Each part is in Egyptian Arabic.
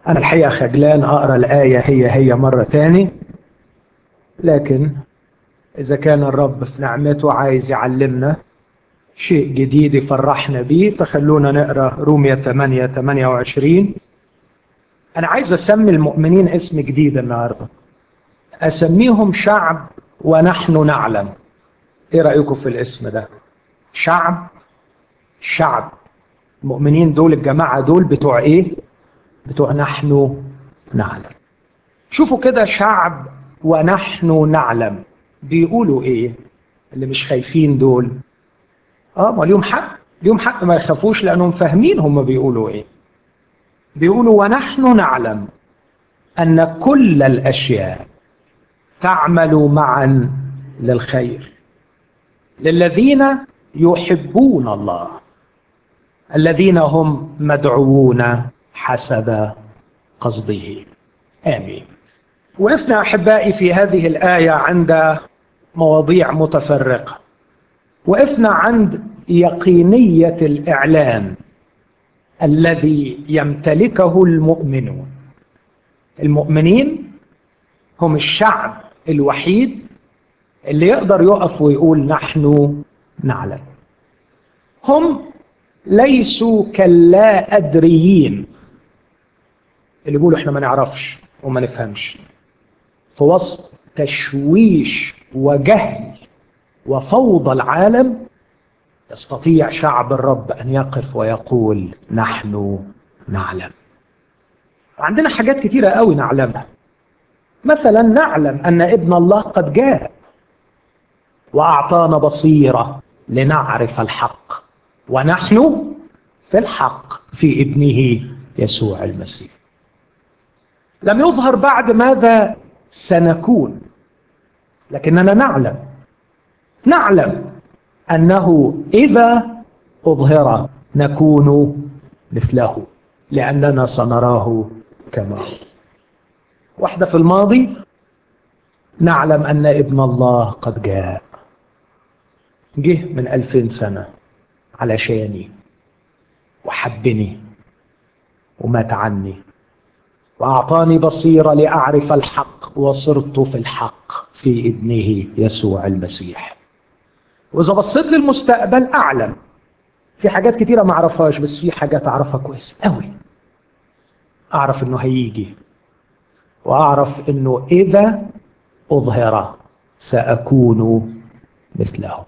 أنا الحقيقة خجلان أقرأ الآية هي هي مرة تاني لكن إذا كان الرب في نعمته عايز يعلمنا شيء جديد يفرحنا بيه فخلونا نقرأ رومية 8 28 أنا عايز أسمي المؤمنين اسم جديد النهاردة أسميهم شعب ونحن نعلم إيه رأيكم في الاسم ده شعب شعب المؤمنين دول الجماعة دول بتوع إيه بتوع نحن نعلم شوفوا كده شعب ونحن نعلم بيقولوا ايه اللي مش خايفين دول اه ما ليهم حق ليهم حق ما يخافوش لانهم فاهمين هم بيقولوا ايه بيقولوا ونحن نعلم ان كل الاشياء تعمل معا للخير للذين يحبون الله الذين هم مدعوون حسب قصده امين وقفنا احبائي في هذه الايه عند مواضيع متفرقه وقفنا عند يقينيه الاعلان الذي يمتلكه المؤمنون المؤمنين هم الشعب الوحيد اللي يقدر يقف ويقول نحن نعلم هم ليسوا كاللا أدريين اللي بيقولوا احنا ما نعرفش وما نفهمش في وسط تشويش وجهل وفوضى العالم يستطيع شعب الرب ان يقف ويقول نحن نعلم عندنا حاجات كتيره قوي نعلمها مثلا نعلم ان ابن الله قد جاء واعطانا بصيره لنعرف الحق ونحن في الحق في ابنه يسوع المسيح لم يظهر بعد ماذا سنكون لكننا نعلم نعلم انه اذا اظهر نكون مثله لاننا سنراه كما هو واحده في الماضي نعلم ان ابن الله قد جاء جه من ألفين سنة علشاني وحبني ومات عني وأعطاني بصيرة لأعرف الحق وصرت في الحق في ابنه يسوع المسيح وإذا بصيت للمستقبل أعلم في حاجات كتيرة ما أعرفهاش بس في حاجات أعرفها كويس أوي أعرف إنه هيجي وأعرف إنه إذا أظهر سأكون مثله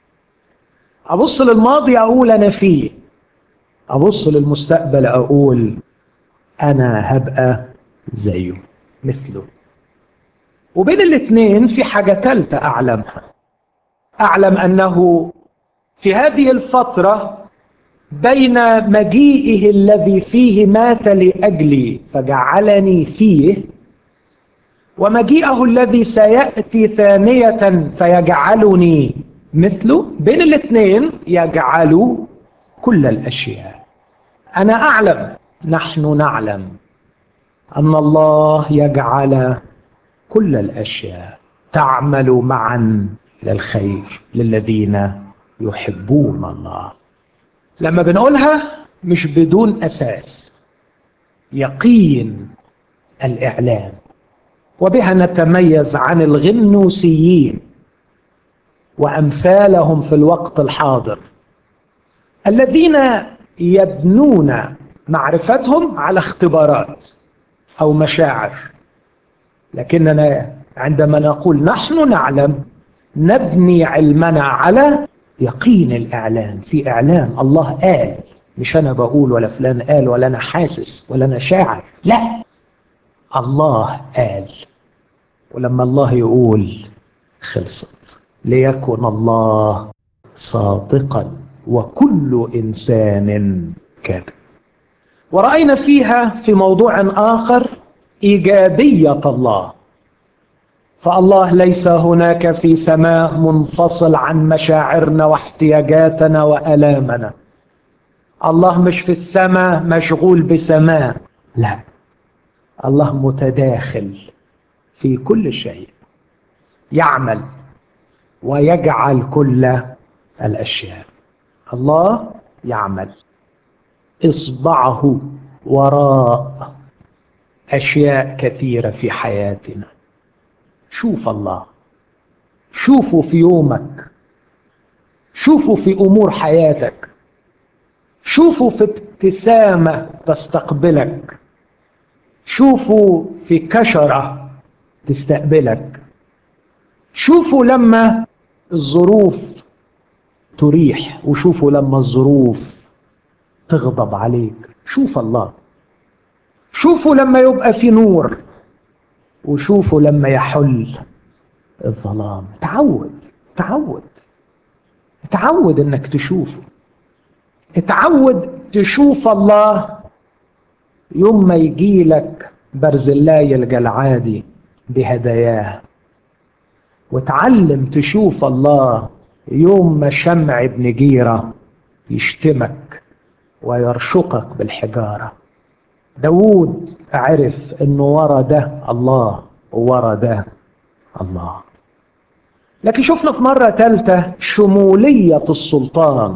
أبص للماضي أقول أنا فيه أبص للمستقبل أقول أنا هبقى زيه مثله وبين الاثنين في حاجة ثالثة أعلمها أعلم أنه في هذه الفترة بين مجيئه الذي فيه مات لأجلي فجعلني فيه ومجيئه الذي سيأتي ثانية فيجعلني مثله بين الاثنين يجعل كل الأشياء أنا أعلم نحن نعلم أن الله يجعل كل الأشياء تعمل معا للخير للذين يحبون الله لما بنقولها مش بدون أساس يقين الإعلان وبها نتميز عن الغنوسيين وأمثالهم في الوقت الحاضر الذين يبنون معرفتهم على اختبارات أو مشاعر لكننا عندما نقول نحن نعلم نبني علمنا على يقين الإعلان في إعلان الله قال مش أنا بقول ولا فلان قال ولا أنا حاسس ولا أنا شاعر لا الله قال ولما الله يقول خلصت ليكن الله صادقا وكل إنسان كاذب ورأينا فيها في موضوع آخر إيجابية الله فالله ليس هناك في سماء منفصل عن مشاعرنا واحتياجاتنا وألامنا الله مش في السماء مشغول بسماء لا الله متداخل في كل شيء يعمل ويجعل كل الأشياء الله يعمل إصبعه وراء أشياء كثيرة في حياتنا شوف الله شوفوا في يومك شوفوا في أمور حياتك شوفوا في ابتسامة تستقبلك شوفوا في كشرة تستقبلك شوفوا لما الظروف تريح وشوفوا لما الظروف تغضب عليك شوف الله شوفوا لما يبقى في نور وشوفوا لما يحل الظلام تعود تعود تعود انك تشوفه اتعود تشوف الله يوم ما يجي لك برزلاي الجلعادي بهداياه وتعلم تشوف الله يوم ما شمع ابن جيرة يشتمك ويرشقك بالحجارة داود عرف انه ورا ده الله وورا ده الله لكن شفنا في مرة ثالثة شمولية السلطان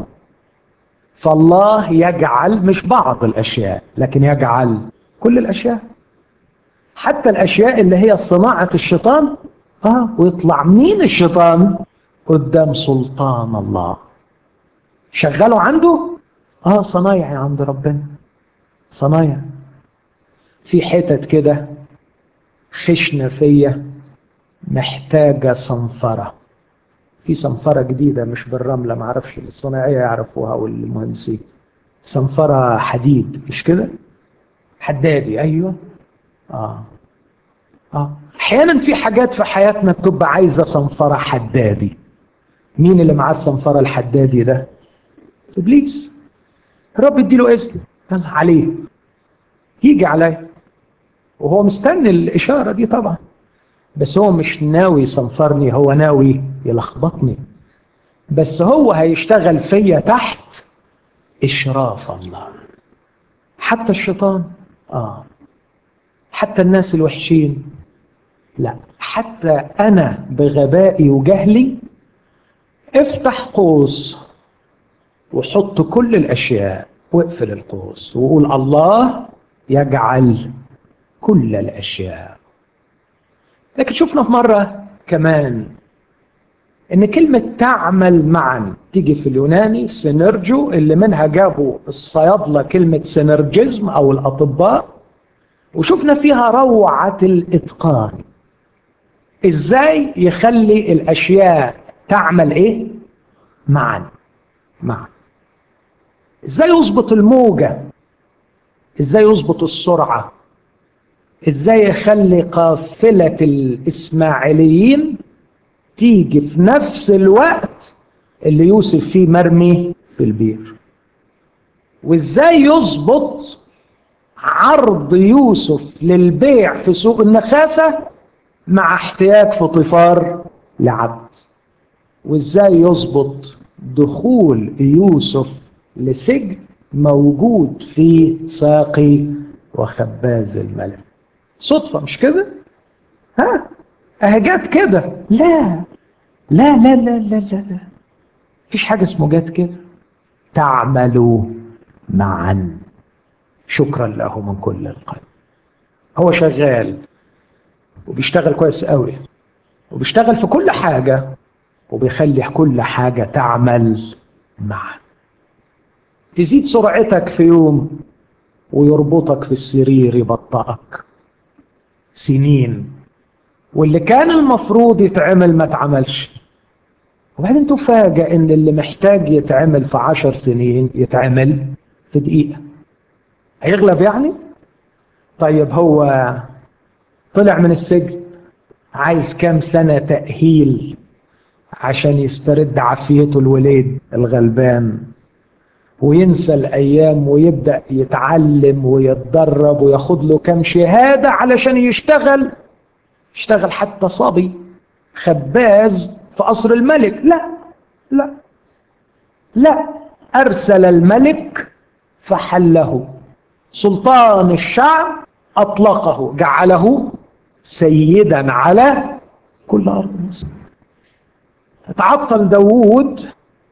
فالله يجعل مش بعض الأشياء لكن يجعل كل الأشياء حتى الأشياء اللي هي صناعة الشيطان آه ويطلع مين الشيطان قدام سلطان الله شغله عنده آه صنايعي عند ربنا صنايع في حتت كده خشنة فيا محتاجة صنفرة في صنفرة جديدة مش بالرملة معرفش الصناعية يعرفوها والمهندسين صنفرة حديد مش كده حدادي أيوة آه آه أحيانا في حاجات في حياتنا بتبقى عايزة صنفرة حدادي مين اللي معاه الصنفرة الحدادي ده إبليس الرب يديله إذن يلا عليه يجي عليا وهو مستني الإشارة دي طبعا بس هو مش ناوي يصنفرني هو ناوي يلخبطني بس هو هيشتغل فيا تحت إشراف الله حتى الشيطان آه حتى الناس الوحشين لا حتى أنا بغبائي وجهلي افتح قوس وحط كل الأشياء واقفل القوس وقول الله يجعل كل الأشياء لكن شفنا في مرة كمان ان كلمة تعمل معا تيجي في اليوناني سينرجو اللي منها جابوا الصيادلة كلمة سينرجزم او الاطباء وشفنا فيها روعة الاتقان ازاي يخلي الاشياء تعمل ايه معا معا ازاي يظبط الموجة ازاي يظبط السرعة ازاي يخلي قافلة الاسماعيليين تيجي في نفس الوقت اللي يوسف فيه مرمي في البير وازاي يظبط عرض يوسف للبيع في سوق النخاسة مع احتياج فطفار لعبد وازاي يظبط دخول يوسف لسجن موجود في ساقي وخباز الملك صدفة مش كده ها اهي جت كده لا لا لا لا لا لا لا مفيش حاجة اسمه جت كده تعملوا معا شكرا له من كل القلب هو شغال وبيشتغل كويس قوي وبيشتغل في كل حاجة وبيخلي كل حاجة تعمل معا تزيد سرعتك في يوم ويربطك في السرير يبطئك سنين واللي كان المفروض يتعمل ما اتعملش وبعدين تفاجأ ان اللي محتاج يتعمل في عشر سنين يتعمل في دقيقة هيغلب يعني طيب هو طلع من السجن عايز كام سنة تأهيل عشان يسترد عافيته الوليد الغلبان وينسى الأيام ويبدأ يتعلم ويتدرب وياخد له كام شهادة علشان يشتغل يشتغل حتى صبي خباز في قصر الملك لا لا لا أرسل الملك فحله سلطان الشعب أطلقه جعله سيدا على كل أرض مصر تعطل داوود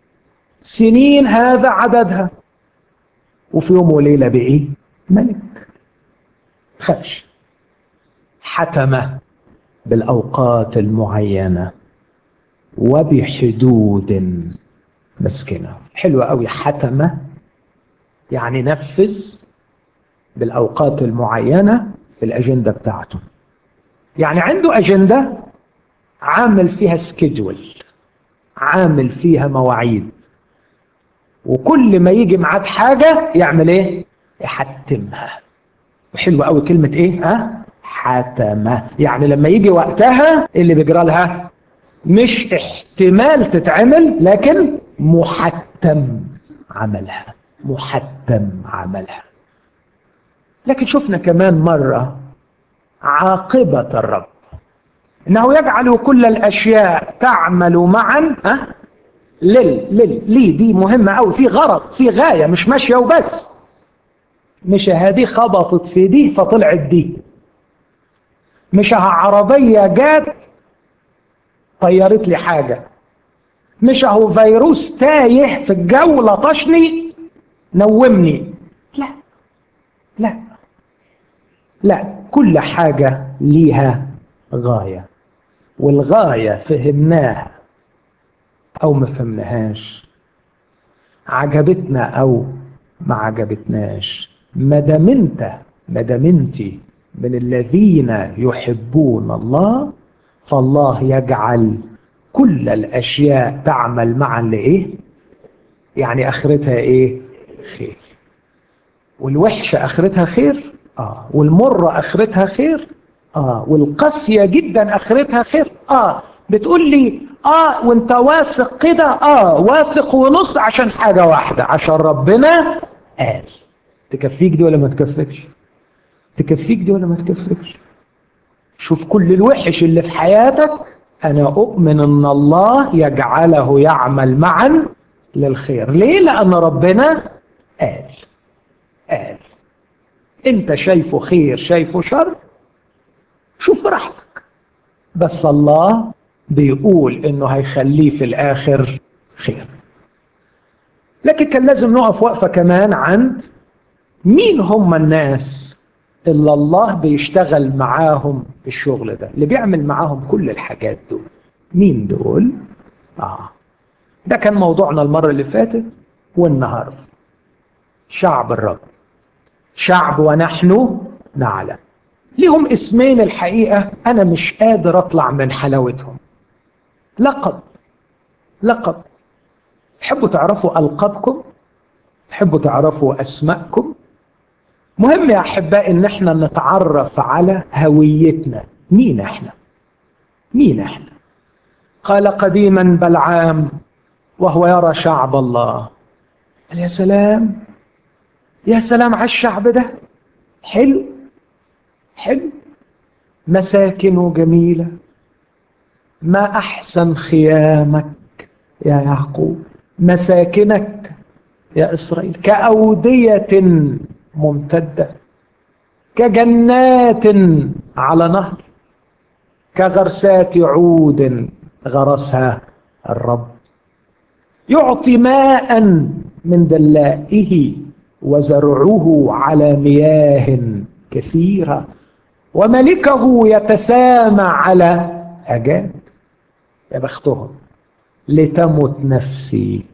سنين هذا عددها وفي يوم وليلة بإيه ملك خافش حتم بالأوقات المعينة وبحدود مسكنة حلوة قوي حتم يعني نفذ بالأوقات المعينة في الأجندة بتاعته يعني عنده أجندة عامل فيها سكيدول عامل فيها مواعيد وكل ما يجي معاد حاجة يعمل ايه يحتمها وحلوة قوي كلمة ايه ها حتمة يعني لما يجي وقتها اللي بيجرى لها مش احتمال تتعمل لكن محتم عملها محتم عملها لكن شفنا كمان مرة عاقبة الرب انه يجعل كل الاشياء تعمل معا ها لل لل لي دي مهمة قوي في غرض في غاية مش ماشية وبس مش هذه خبطت في دي فطلعت دي مش عربية جات طيرت لي حاجة مش اهو فيروس تايه في الجو لطشني نومني لا لا لا كل حاجة ليها غاية والغاية فهمناها أو ما فهمناهاش عجبتنا أو ما عجبتناش ما دام انت ما دام انت من الذين يحبون الله فالله يجعل كل الأشياء تعمل معا لإيه؟ يعني آخرتها إيه؟ خير والوحشة آخرتها خير؟ آه والمرة آخرتها خير؟ آه والقاسية جدا آخرتها خير؟ آه بتقول لي آه وأنت واثق كده؟ آه واثق ونص عشان حاجة واحدة عشان ربنا قال تكفيك دي ولا ما تكفيكش؟ تكفيك دي ولا ما تكفيكش؟ شوف كل الوحش اللي في حياتك أنا أؤمن أن الله يجعله يعمل معا للخير ليه؟ لأن ربنا قال قال أنت شايفه خير شايفه شر شوف براحتك بس الله بيقول انه هيخليه في الاخر خير لكن كان لازم نقف وقفة كمان عند مين هم الناس اللي الله بيشتغل معاهم الشغل ده اللي بيعمل معاهم كل الحاجات دول مين دول آه. ده كان موضوعنا المرة اللي فاتت والنهاردة شعب الرب شعب ونحن نعلم ليهم اسمين الحقيقة أنا مش قادر أطلع من حلاوتهم لقب لقب تحبوا تعرفوا ألقابكم تحبوا تعرفوا أسماءكم مهم يا أحبائي إن احنا نتعرف على هويتنا مين احنا مين احنا قال قديما بلعام وهو يرى شعب الله قال يا سلام يا سلام على الشعب ده حلو حلو مساكنه جميلة ما أحسن خيامك يا يعقوب مساكنك يا إسرائيل كأودية ممتدة كجنات على نهر كغرسات عود غرسها الرب يعطي ماء من دلائه وزرعه على مياه كثيرة وملكه يتسامع على أجانب يا بختهم لتمت نفسي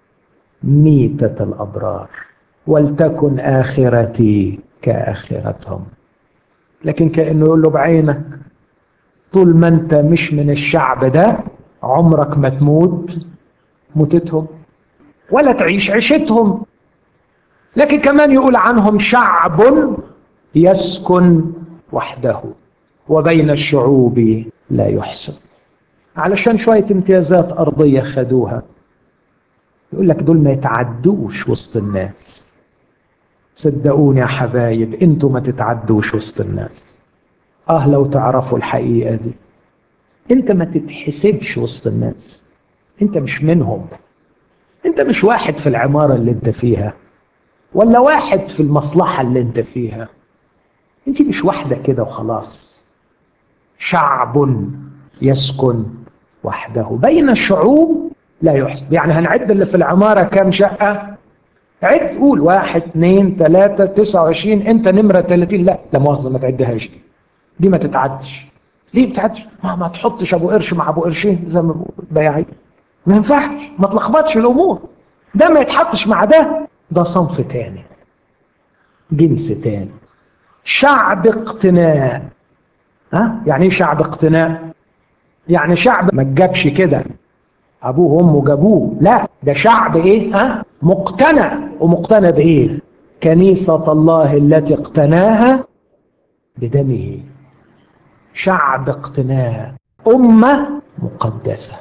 ميتة الأبرار ولتكن آخرتي كآخرتهم لكن كأنه يقول له بعينك طول ما انت مش من الشعب ده عمرك ما تموت موتتهم ولا تعيش عيشتهم لكن كمان يقول عنهم شعب يسكن وحده وبين الشعوب لا يحسن علشان شوية امتيازات أرضية خدوها يقول لك دول ما يتعدوش وسط الناس صدقوني يا حبايب انتوا ما تتعدوش وسط الناس اه لو تعرفوا الحقيقة دي انت ما تتحسبش وسط الناس انت مش منهم انت مش واحد في العمارة اللي انت فيها ولا واحد في المصلحة اللي انت فيها انت مش واحدة كده وخلاص شعب يسكن وحده بين الشعوب لا يحسب يعني هنعد اللي في العمارة كام شقة عد قول واحد اثنين ثلاثة تسعة وعشرين انت نمرة ثلاثين لا لا مؤاخذة ما تعدهاش دي دي ما تتعدش ليه بتعدش ما, ما تحطش ابو قرش مع ابو قرشين زي ما بياعين ما ينفعش ما تلخبطش الامور ده ما يتحطش مع ده ده صنف تاني جنس تاني شعب اقتناء ها يعني ايه شعب اقتناء يعني شعب ما تجابش كده ابوه وامه جابوه لا ده شعب ايه ها مقتنع ومقتنع بايه كنيسة الله التي اقتناها بدمه شعب اقتناء أمة مقدسة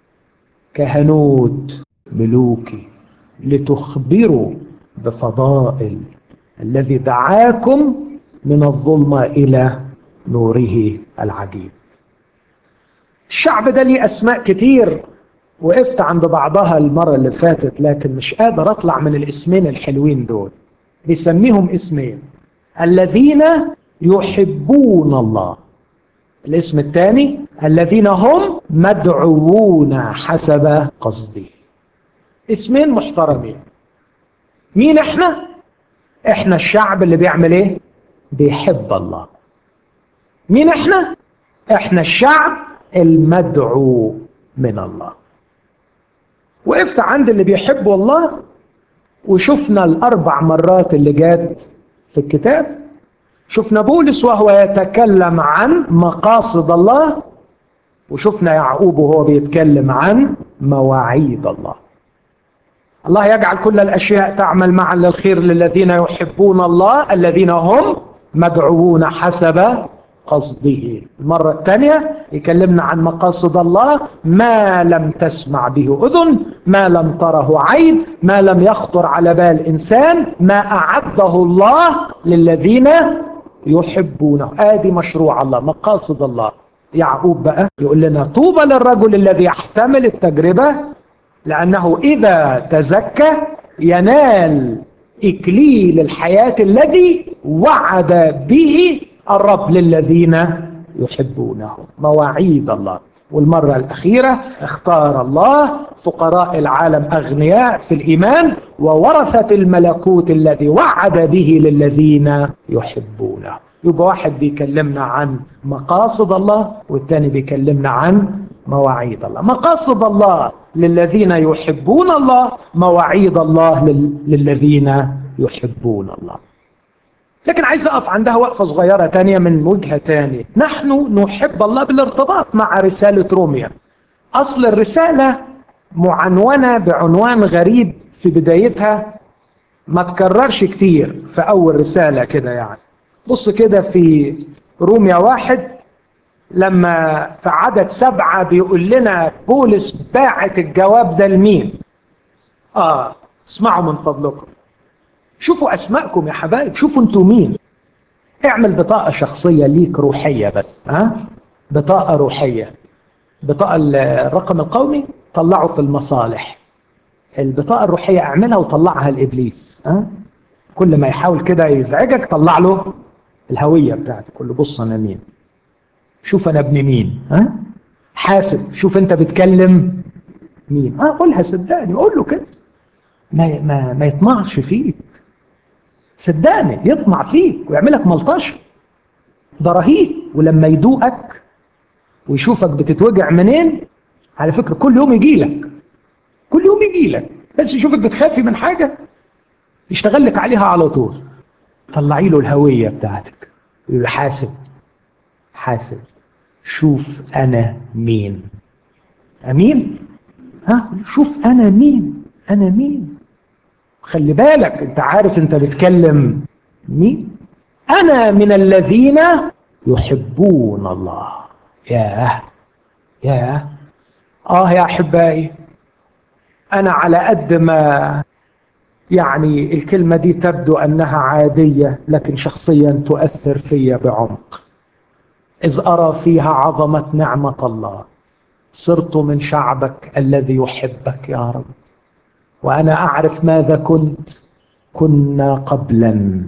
كهنوت ملوكي لتخبروا بفضائل الذي دعاكم من الظلمة إلى نوره العجيب الشعب ده ليه أسماء كتير وقفت عند بعضها المرة اللي فاتت لكن مش قادر أطلع من الاسمين الحلوين دول بيسميهم اسمين الذين يحبون الله الاسم الثاني الذين هم مدعوون حسب قصده اسمين محترمين مين احنا احنا الشعب اللي بيعمل ايه بيحب الله مين احنا احنا الشعب المدعو من الله وقفت عند اللي بيحبوا الله وشفنا الاربع مرات اللي جات في الكتاب شفنا بولس وهو يتكلم عن مقاصد الله وشفنا يعقوب وهو بيتكلم عن مواعيد الله الله يجعل كل الاشياء تعمل معا للخير للذين يحبون الله الذين هم مدعوون حسب قصده المرة الثانية يكلمنا عن مقاصد الله ما لم تسمع به أذن ما لم تره عين ما لم يخطر على بال إنسان ما أعده الله للذين يحبونه آدي مشروع الله مقاصد الله يعقوب بقى يقول لنا طوبى للرجل الذي يحتمل التجربة لأنه إذا تزكى ينال إكليل الحياة الذي وعد به الرب للذين يحبونه مواعيد الله والمرة الأخيرة اختار الله فقراء العالم أغنياء في الإيمان وورثة الملكوت الذي وعد به للذين يحبونه يبقى واحد بيكلمنا عن مقاصد الله والتاني بيكلمنا عن مواعيد الله مقاصد الله للذين يحبون الله مواعيد الله للذين يحبون الله لكن عايز أقف عندها وقفة صغيرة تانية من وجهة تانية نحن نحب الله بالارتباط مع رسالة روميا أصل الرسالة معنونة بعنوان غريب في بدايتها ما تكررش كتير في أول رسالة كده يعني بص كده في روميا واحد لما في عدد سبعة بيقول لنا بولس باعت الجواب ده لمين آه اسمعوا من فضلكم شوفوا أسماءكم يا حبايب شوفوا انتوا مين اعمل بطاقة شخصية ليك روحية بس ها بطاقة روحية بطاقة الرقم القومي طلعه في المصالح البطاقة الروحية اعملها وطلعها لإبليس ها كل ما يحاول كده يزعجك طلع له الهوية بتاعتك قول له بص أنا مين شوف أنا ابن مين ها حاسب شوف أنت بتكلم مين اه قولها صدقني قول له كده ما ما ما يطمعش فيك صدقني يطمع فيك ويعملك ملطشه ده رهيب ولما يدوقك ويشوفك بتتوجع منين على فكره كل يوم يجي لك كل يوم يجي لك بس يشوفك بتخافي من حاجه يشتغل لك عليها على طول طلعي له الهويه بتاعتك يقول حاسب حاسب شوف انا مين امين ها شوف انا مين انا مين خلي بالك انت عارف انت بتكلم مين انا من الذين يحبون الله ياه ياه اه يا احبائي انا على قد ما يعني الكلمه دي تبدو انها عاديه لكن شخصيا تؤثر فيا بعمق اذ ارى فيها عظمه نعمه الله صرت من شعبك الذي يحبك يا رب وأنا أعرف ماذا كنت كنا قبلا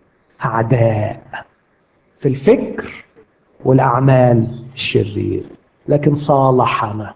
أعداء في الفكر والأعمال الشرير لكن صالحنا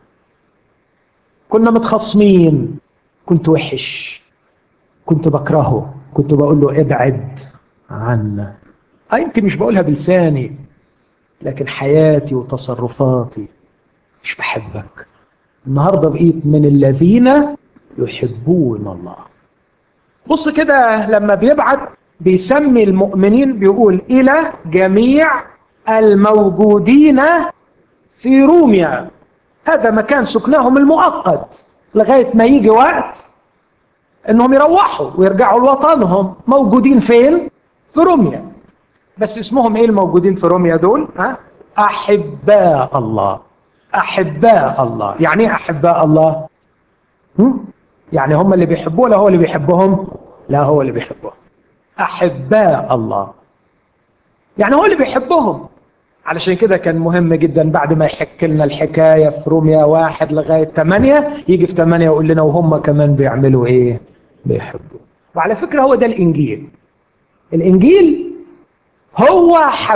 كنا متخصمين كنت وحش كنت بكرهه كنت بقول له ابعد عنا آه يمكن مش بقولها بلساني لكن حياتي وتصرفاتي مش بحبك النهارده بقيت من الذين يحبون الله بص كده لما بيبعت بيسمي المؤمنين بيقول الى جميع الموجودين في روميا هذا مكان سكنهم المؤقت لغايه ما يجي وقت انهم يروحوا ويرجعوا لوطنهم موجودين فين في روميا بس اسمهم ايه الموجودين في روميا دول ها احباء الله احباء الله يعني ايه احباء الله هم؟ يعني هم اللي بيحبوه ولا هو اللي بيحبهم لا هو اللي بيحبهم احباء الله يعني هو اللي بيحبهم علشان كده كان مهم جدا بعد ما يحكي لنا الحكايه في روميا واحد لغايه ثمانيه يجي في ثمانيه يقول لنا وهم كمان بيعملوا ايه؟ بيحبوا. وعلى فكره هو ده الانجيل. الانجيل هو حب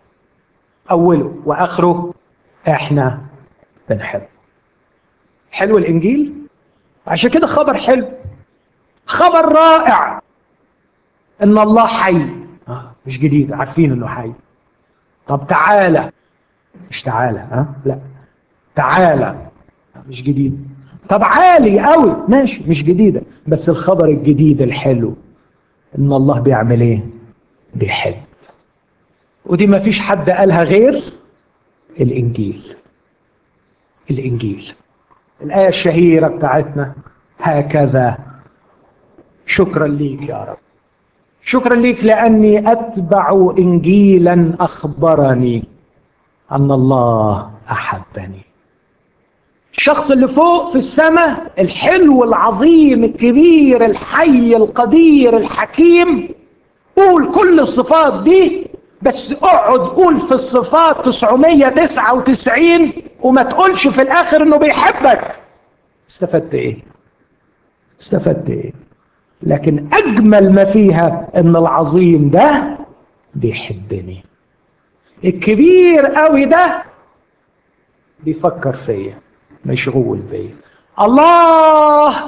اوله واخره احنا بنحب. حلو الانجيل؟ عشان كده خبر حلو. خبر رائع ان الله حي. آه مش جديد عارفين انه حي. طب تعالى مش تعالى ها لا تعالى مش جديد طب عالي قوي ماشي مش جديده بس الخبر الجديد الحلو ان الله بيعمل ايه بيحب ودي ما فيش حد قالها غير الانجيل الانجيل الايه الشهيره بتاعتنا هكذا شكرا ليك يا رب شكرا ليك لاني اتبع انجيلا اخبرني ان الله احبني الشخص اللي فوق في السماء الحلو العظيم الكبير الحي القدير الحكيم قول كل الصفات دي بس اقعد قول في الصفات 999 وما تقولش في الاخر انه بيحبك استفدت ايه استفدت ايه لكن اجمل ما فيها ان العظيم ده بيحبني الكبير قوي ده بيفكر فيا مشغول بيا الله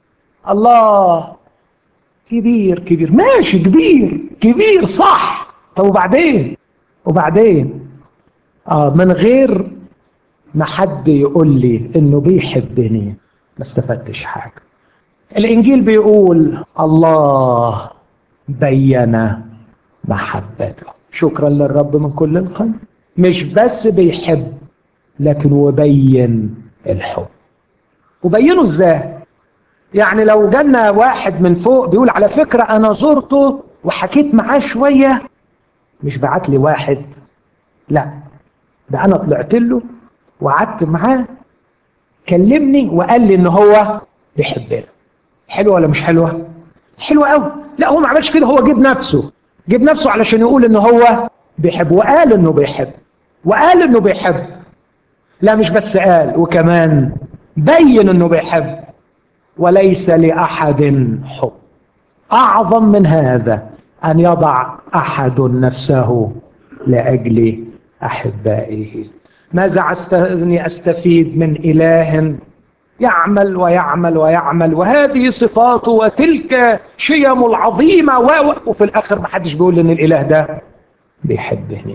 الله كبير كبير ماشي كبير كبير صح طب وبعدين وبعدين اه من غير ما حد يقول لي انه بيحبني ما استفدتش حاجه الانجيل بيقول الله بين محبته شكرا للرب من كل القلب مش بس بيحب لكن وبين الحب وبينه ازاي يعني لو جالنا واحد من فوق بيقول على فكرة انا زرته وحكيت معاه شوية مش بعت لي واحد لا ده انا طلعت له وقعدت معاه كلمني وقال لي ان هو بيحبنا حلوه ولا مش حلوه حلوه قوي لا هو ما عملش كده هو جيب نفسه جيب نفسه علشان يقول ان هو بيحب وقال انه بيحب وقال انه بيحب لا مش بس قال وكمان بين انه بيحب وليس لاحد حب اعظم من هذا ان يضع احد نفسه لاجل احبائه ماذا استني استفيد من اله يعمل ويعمل ويعمل وهذه صفاته وتلك شيمه العظيمة و... وفي الآخر ما حدش بيقول إن الإله ده بيحبني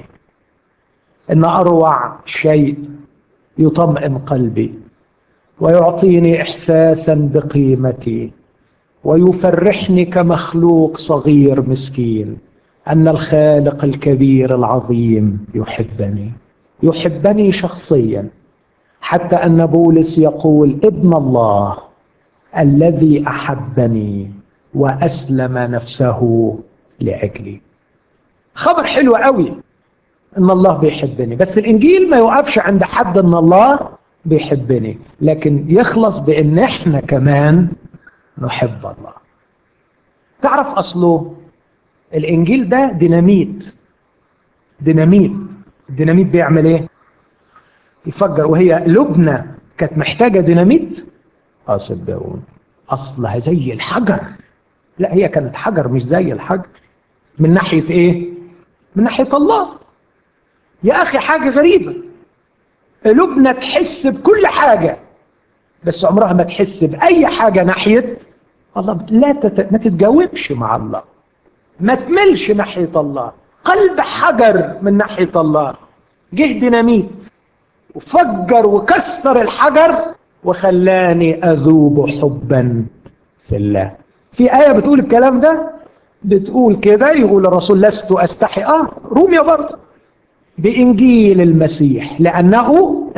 إن أروع شيء يطمئن قلبي ويعطيني إحساسا بقيمتي ويفرحني كمخلوق صغير مسكين أن الخالق الكبير العظيم يحبني يحبني شخصيا حتى أن بولس يقول ابن الله الذي أحبني وأسلم نفسه لأجلي خبر حلو قوي ان الله بيحبني بس الانجيل ما يوقفش عند حد ان الله بيحبني لكن يخلص بان احنا كمان نحب الله تعرف اصله الانجيل ده ديناميت ديناميت الديناميت بيعمل ايه يفجر وهي لبنى كانت محتاجه ديناميت اه صدقوني اصلها زي الحجر لا هي كانت حجر مش زي الحجر من ناحيه ايه من ناحيه الله يا اخي حاجه غريبه قلوبنا تحس بكل حاجه بس عمرها ما تحس باي حاجه ناحيه الله لا تت... ما تتجاوبش مع الله ما تملش ناحيه الله قلب حجر من ناحيه الله جه ديناميت وفجر وكسر الحجر وخلاني اذوب حبا في الله في آية بتقول الكلام ده بتقول كده يقول الرسول لست أستحي آه روميا برضه بإنجيل المسيح لأنه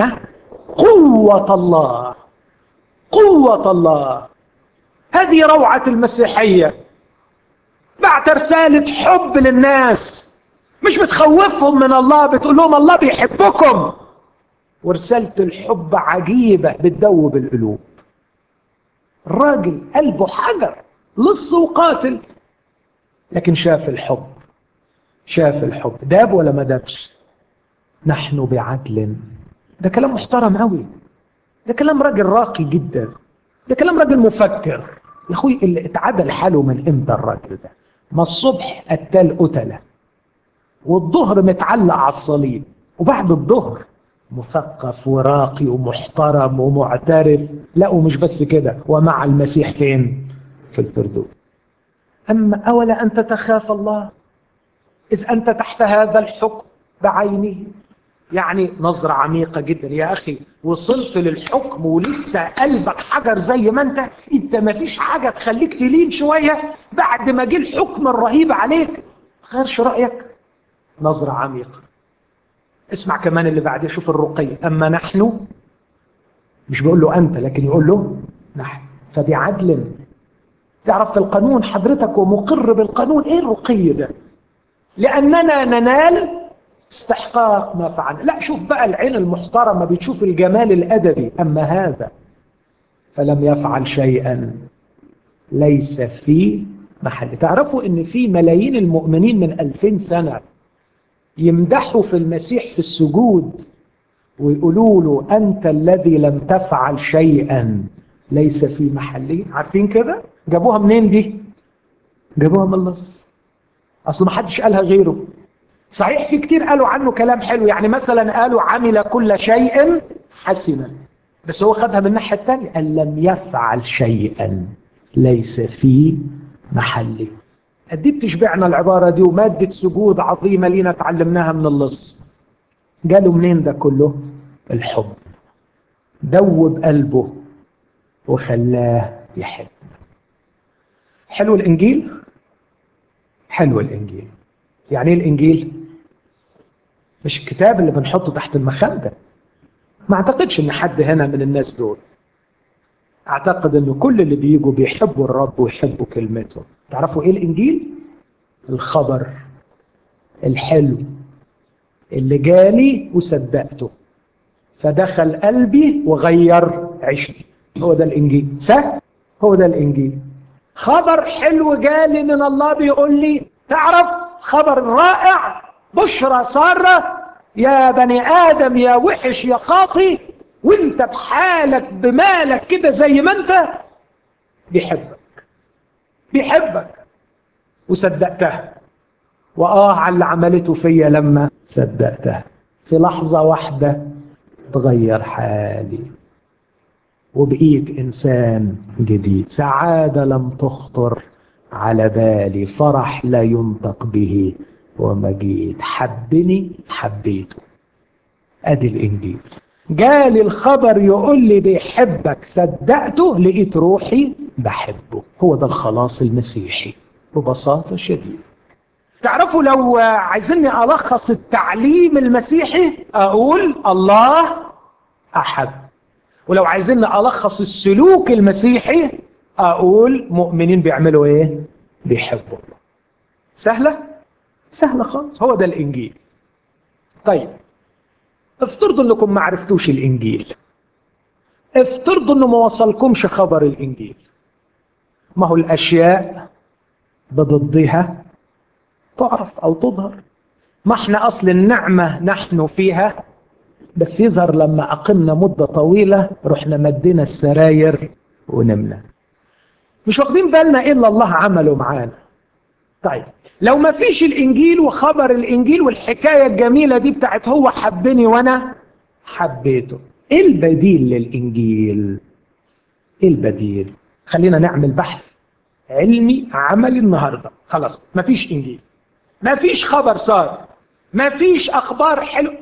قوة الله قوة الله هذه روعة المسيحية بعت رسالة حب للناس مش بتخوفهم من الله بتقول لهم الله بيحبكم ورسالة الحب عجيبة بتدوب القلوب الراجل قلبه حجر لص وقاتل لكن شاف الحب شاف الحب داب ولا ما دابش نحن بعدل ده كلام محترم قوي ده كلام راجل راقي جدا ده كلام راجل مفكر يا اخوي اللي اتعدل حاله من امتى الراجل ده ما الصبح قتال قتله والظهر متعلق على الصليب وبعد الظهر مثقف وراقي ومحترم ومعترف لا ومش بس كده ومع المسيح فين في الفردوس أما أولا أنت تخاف الله إذ أنت تحت هذا الحكم بعينه يعني نظرة عميقة جدا يا أخي وصلت للحكم ولسه قلبك حجر زي ما أنت أنت ما فيش حاجة تخليك تلين شوية بعد ما جه الحكم الرهيب عليك غيرش رأيك نظرة عميقة اسمع كمان اللي بعديه شوف الرقي أما نحن مش بيقول له أنت لكن يقول له نحن فبعدل تعرف في القانون حضرتك ومقر بالقانون ايه الرقي ده لأننا ننال استحقاق ما فعلنا لا شوف بقى العين المحترمة بتشوف الجمال الأدبي أما هذا فلم يفعل شيئا ليس في محل تعرفوا ان في ملايين المؤمنين من ألفين سنة يمدحوا في المسيح في السجود ويقولوا له أنت الذي لم تفعل شيئا ليس في محله عارفين كده جابوها منين دي جابوها من اللص اصل ما حدش قالها غيره صحيح في كتير قالوا عنه كلام حلو يعني مثلا قالوا عمل كل شيء حسنا بس هو خدها من الناحيه الثانيه قال لم يفعل شيئا ليس في محله دي بتشبعنا العباره دي وماده سجود عظيمه لينا اتعلمناها من اللص جاله منين ده كله الحب دوب قلبه وخلاه يحب حلو الانجيل حلو الانجيل يعني ايه الانجيل مش الكتاب اللي بنحطه تحت المخده ما اعتقدش ان حد هنا من الناس دول اعتقد ان كل اللي بيجوا بيحبوا الرب ويحبوا كلمته تعرفوا ايه الانجيل الخبر الحلو اللي جالي وصدقته فدخل قلبي وغير عيشتي هو ده الانجيل سهل هو ده الانجيل خبر حلو جالي من الله بيقول لي تعرف خبر رائع بشرى سارة يا بني آدم يا وحش يا خاطي وانت بحالك بمالك كده زي ما انت بيحبك بيحبك وصدقتها وآه على اللي عملته فيا لما صدقتها في لحظة واحدة تغير حالي وبقيت إنسان جديد سعادة لم تخطر على بالي فرح لا ينطق به ومجيد حبني حبيته ادي الانجيل جالي الخبر يقول لي بيحبك صدقته لقيت روحي بحبه هو ده الخلاص المسيحي ببساطة شديدة تعرفوا لو عايزيني ألخص التعليم المسيحي أقول الله أحب ولو عايزيني ألخص السلوك المسيحي أقول مؤمنين بيعملوا إيه؟ بيحبوا الله سهلة؟ سهلة خالص هو ده الإنجيل طيب افترضوا انكم ما عرفتوش الانجيل افترضوا انه ما وصلكمش خبر الانجيل ما هو الاشياء بضدها تعرف او تظهر ما احنا اصل النعمة نحن فيها بس يظهر لما اقمنا مدة طويلة رحنا مدينا السراير ونمنا مش واخدين بالنا ايه اللي الله عمله معانا طيب لو ما فيش الانجيل وخبر الانجيل والحكاية الجميلة دي بتاعت هو حبني وانا حبيته ايه البديل للانجيل ايه البديل خلينا نعمل بحث علمي عملي النهاردة خلاص ما فيش انجيل ما فيش خبر صار ما فيش اخبار حلو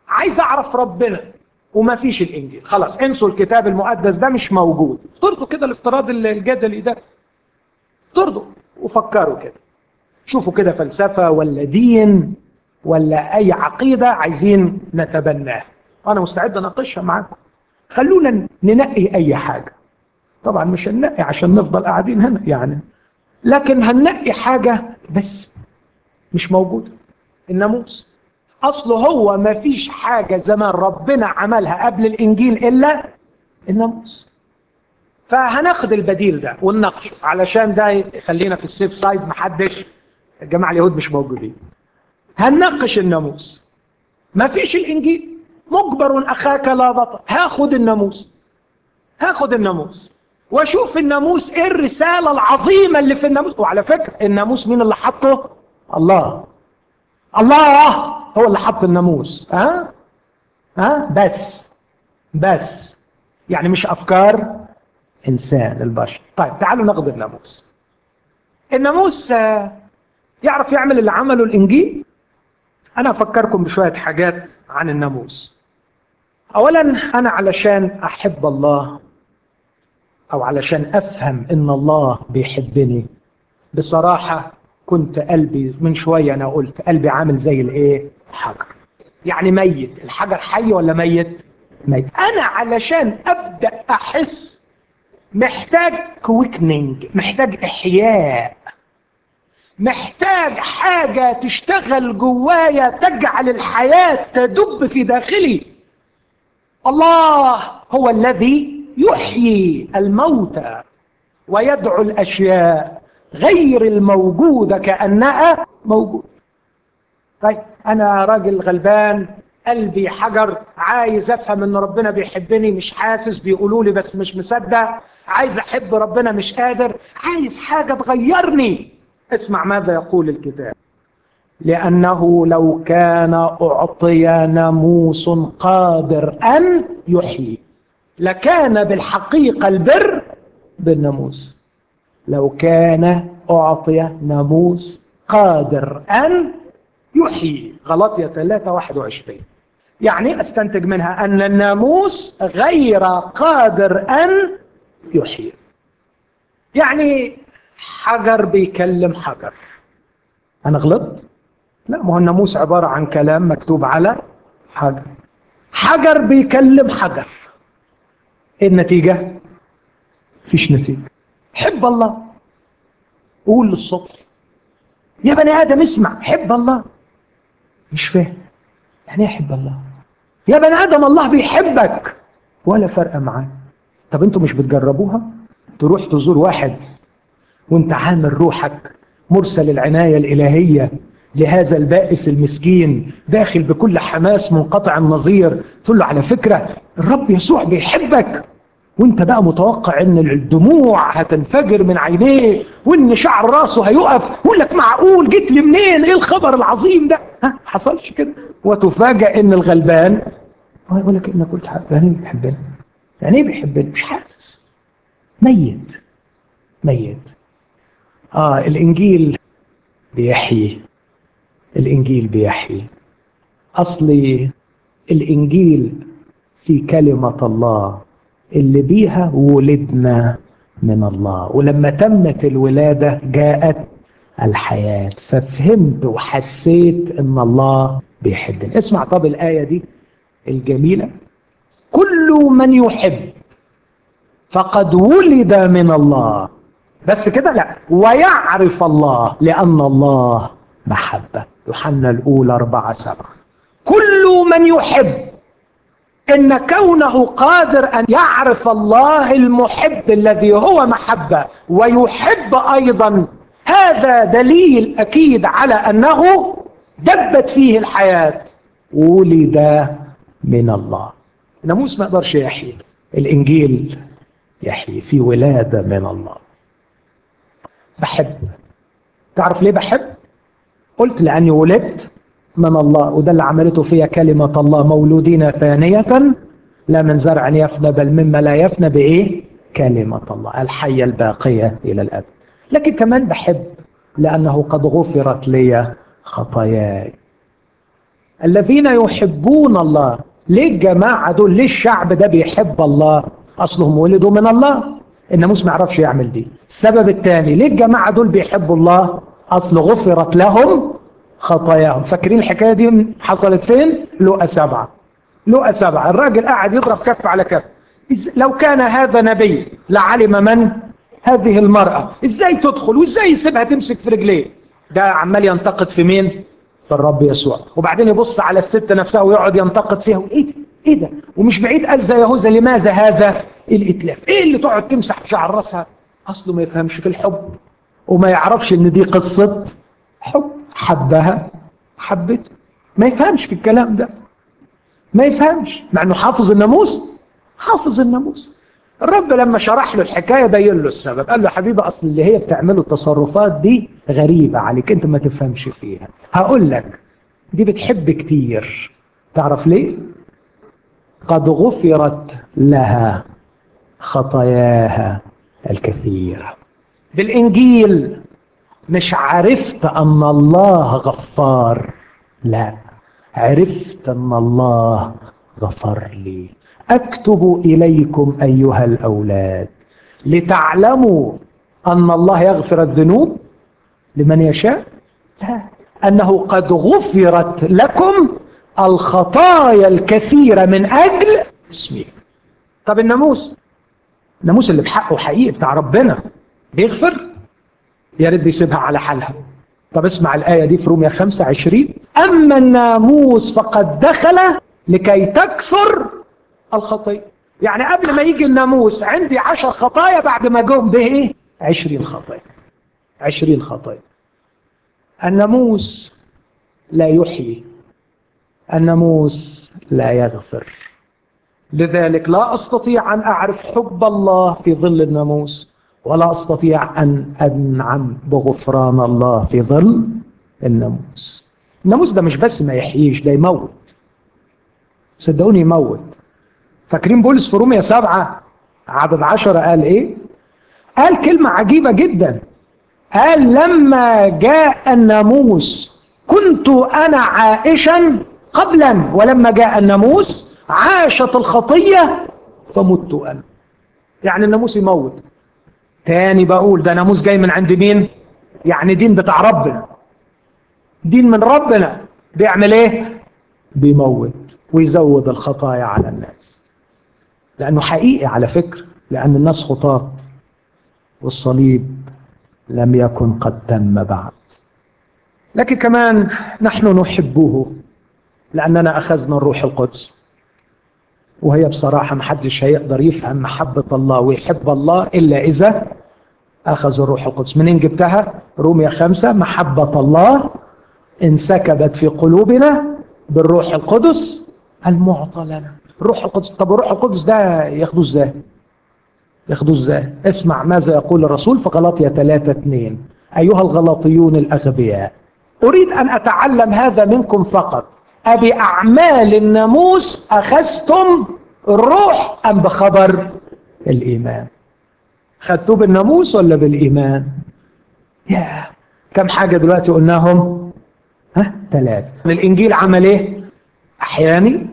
عايز اعرف ربنا وما فيش الانجيل خلاص انسوا الكتاب المقدس ده مش موجود افترضوا كده الافتراض الجدلي ده افترضوا وفكروا كده شوفوا كده فلسفة ولا دين ولا اي عقيدة عايزين نتبناها انا مستعد اناقشها معاكم خلونا ننقي اي حاجة طبعا مش هننقي عشان نفضل قاعدين هنا يعني لكن هننقي حاجة بس مش موجودة الناموس اصله هو ما فيش حاجة زمان ربنا عملها قبل الانجيل الا الناموس فهناخد البديل ده ونناقشه علشان ده يخلينا في السيف سايد محدش الجماعة اليهود مش موجودين هنناقش الناموس ما فيش الانجيل مجبر اخاك لا بطل هاخد الناموس هاخد الناموس واشوف الناموس ايه الرسالة العظيمة اللي في الناموس وعلى فكرة الناموس مين اللي حطه الله الله هو اللي حط الناموس ها ها بس بس يعني مش افكار انسان البشر طيب تعالوا ناخد الناموس الناموس يعرف يعمل اللي عمله الانجيل انا افكركم بشويه حاجات عن الناموس اولا انا علشان احب الله او علشان افهم ان الله بيحبني بصراحه كنت قلبي من شويه انا قلت قلبي عامل زي الايه حجر يعني ميت الحجر حي ولا ميت ميت انا علشان ابدا احس محتاج كويكنينج محتاج احياء محتاج حاجة تشتغل جوايا تجعل الحياة تدب في داخلي الله هو الذي يحيي الموتى ويدعو الأشياء غير الموجودة كأنها موجودة طيب أنا راجل غلبان قلبي حجر عايز أفهم إن ربنا بيحبني مش حاسس بيقولوا لي بس مش مصدق عايز أحب ربنا مش قادر عايز حاجة تغيرني اسمع ماذا يقول الكتاب لأنه لو كان أعطي ناموس قادر أن يحيي لكان بالحقيقة البر بالناموس لو كان أعطي ناموس قادر أن يحيي غلطية 3 21 يعني أستنتج منها أن الناموس غير قادر أن يحيي يعني حجر بيكلم حجر أنا غلطت؟ لا ما هو الناموس عبارة عن كلام مكتوب على حجر حجر بيكلم حجر ايه النتيجة؟ فيش نتيجة حب الله قول للصبح يا بني آدم اسمع حب الله مش فاهم يعني ايه حب الله يا بني آدم الله بيحبك ولا فرق معاه طب انتوا مش بتجربوها تروح تزور واحد وانت عامل روحك مرسل العناية الإلهية لهذا البائس المسكين داخل بكل حماس منقطع النظير تقول له على فكرة الرب يسوع بيحبك وانت بقى متوقع ان الدموع هتنفجر من عينيه وان شعر راسه هيقف يقول لك معقول جيت لي منين ايه الخبر العظيم ده ها حصلش كده وتفاجئ ان الغلبان هو يقول لك انك قلت يعني ايه بيحبني يعني ايه بيحبني مش حاسس ميت ميت اه الانجيل بيحيي الانجيل بيحيي اصلي الانجيل في كلمة الله اللي بيها ولدنا من الله ولما تمت الولادة جاءت الحياة ففهمت وحسيت ان الله بيحبني اسمع طب الآية دي الجميلة كل من يحب فقد ولد من الله بس كده لا ويعرف الله لأن الله محبة يوحنا الأولى أربعة سبعة كل من يحب إن كونه قادر أن يعرف الله المحب الذي هو محبة ويحب أيضا هذا دليل أكيد على أنه دبت فيه الحياة ولد من الله ناموس ما يقدرش يحيي الإنجيل يحيي في ولادة من الله بحب تعرف ليه بحب قلت لأني ولدت من الله وده اللي عملته فيها كلمة الله مولودين ثانية لا من زرع يفنى بل مما لا يفنى بإيه كلمة الله الحية الباقية إلى الأبد لكن كمان بحب لأنه قد غفرت لي خطاياي الذين يحبون الله ليه الجماعة دول ليه الشعب ده بيحب الله أصلهم ولدوا من الله الناموس ما يعرفش يعمل دي السبب الثاني ليه الجماعة دول بيحبوا الله أصل غفرت لهم خطاياهم فاكرين الحكاية دي حصلت فين لقى سبعة لقى سبعة الراجل قاعد يضرب كف على كف لو كان هذا نبي لعلم من هذه المرأة ازاي تدخل وازاي يسيبها تمسك في رجليه ده عمال ينتقد في مين في الرب يسوع وبعدين يبص على الست نفسها ويقعد ينتقد فيها ايه ده ايه ده ومش بعيد قال زي يهوذا لماذا هذا الاتلاف ايه اللي تقعد تمسح في شعر راسها اصله ما يفهمش في الحب وما يعرفش ان دي قصة حب حبها حبته ما يفهمش في الكلام ده ما يفهمش مع انه حافظ الناموس حافظ الناموس الرب لما شرح له الحكاية بين له السبب قال له حبيبي أصل اللي هي بتعمله التصرفات دي غريبة عليك أنت ما تفهمش فيها هقول لك دي بتحب كتير تعرف ليه قد غفرت لها خطاياها الكثيرة بالإنجيل مش عرفت أن الله غفار لا عرفت أن الله غفر لي أكتب إليكم أيها الأولاد لتعلموا أن الله يغفر الذنوب لمن يشاء لا أنه قد غفرت لكم الخطايا الكثيرة من أجل اسمي طب الناموس الناموس اللي بحقه حقيقي بتاع ربنا بيغفر يا ريت بيسيبها على حالها طب اسمع الآية دي في روميا 25 أما الناموس فقد دخل لكي تكثر الخطية يعني قبل ما يجي الناموس عندي عشر خطايا بعد ما جم به ايه عشرين خطايا عشرين خطايا الناموس لا يحيي الناموس لا يغفر لذلك لا أستطيع أن أعرف حب الله في ظل الناموس ولا أستطيع أن أنعم بغفران الله في ظل الناموس الناموس ده مش بس ما يحييش ده يموت صدقوني يموت فاكرين بولس في روميا سبعة عدد عشرة قال ايه قال كلمة عجيبة جدا قال لما جاء الناموس كنت أنا عائشا قبلا ولما جاء الناموس عاشت الخطية فمت أنا يعني الناموس يموت تاني بقول ده ناموس جاي من عند مين يعني دين بتاع ربنا دين من ربنا بيعمل ايه بيموت ويزود الخطايا على الناس لأنه حقيقي على فكرة لأن الناس خطاة والصليب لم يكن قد تم بعد لكن كمان نحن نحبه لأننا أخذنا الروح القدس وهي بصراحة محدش هيقدر يفهم محبة الله ويحب الله إلا إذا أخذ الروح القدس منين جبتها؟ روميا خمسة محبة الله انسكبت في قلوبنا بالروح القدس المعطى لنا الروح القدس طب الروح القدس ده ياخدوه ازاي ياخدوه ازاي اسمع ماذا يقول الرسول في غلاطيا 3 2 ايها الغلاطيون الاغبياء اريد ان اتعلم هذا منكم فقط أبأعمال الناموس أخذتم الروح أم بخبر الإيمان خدتوه بالناموس ولا بالإيمان يا كم حاجة دلوقتي قلناهم ها ثلاثة الإنجيل عمل إيه أحياني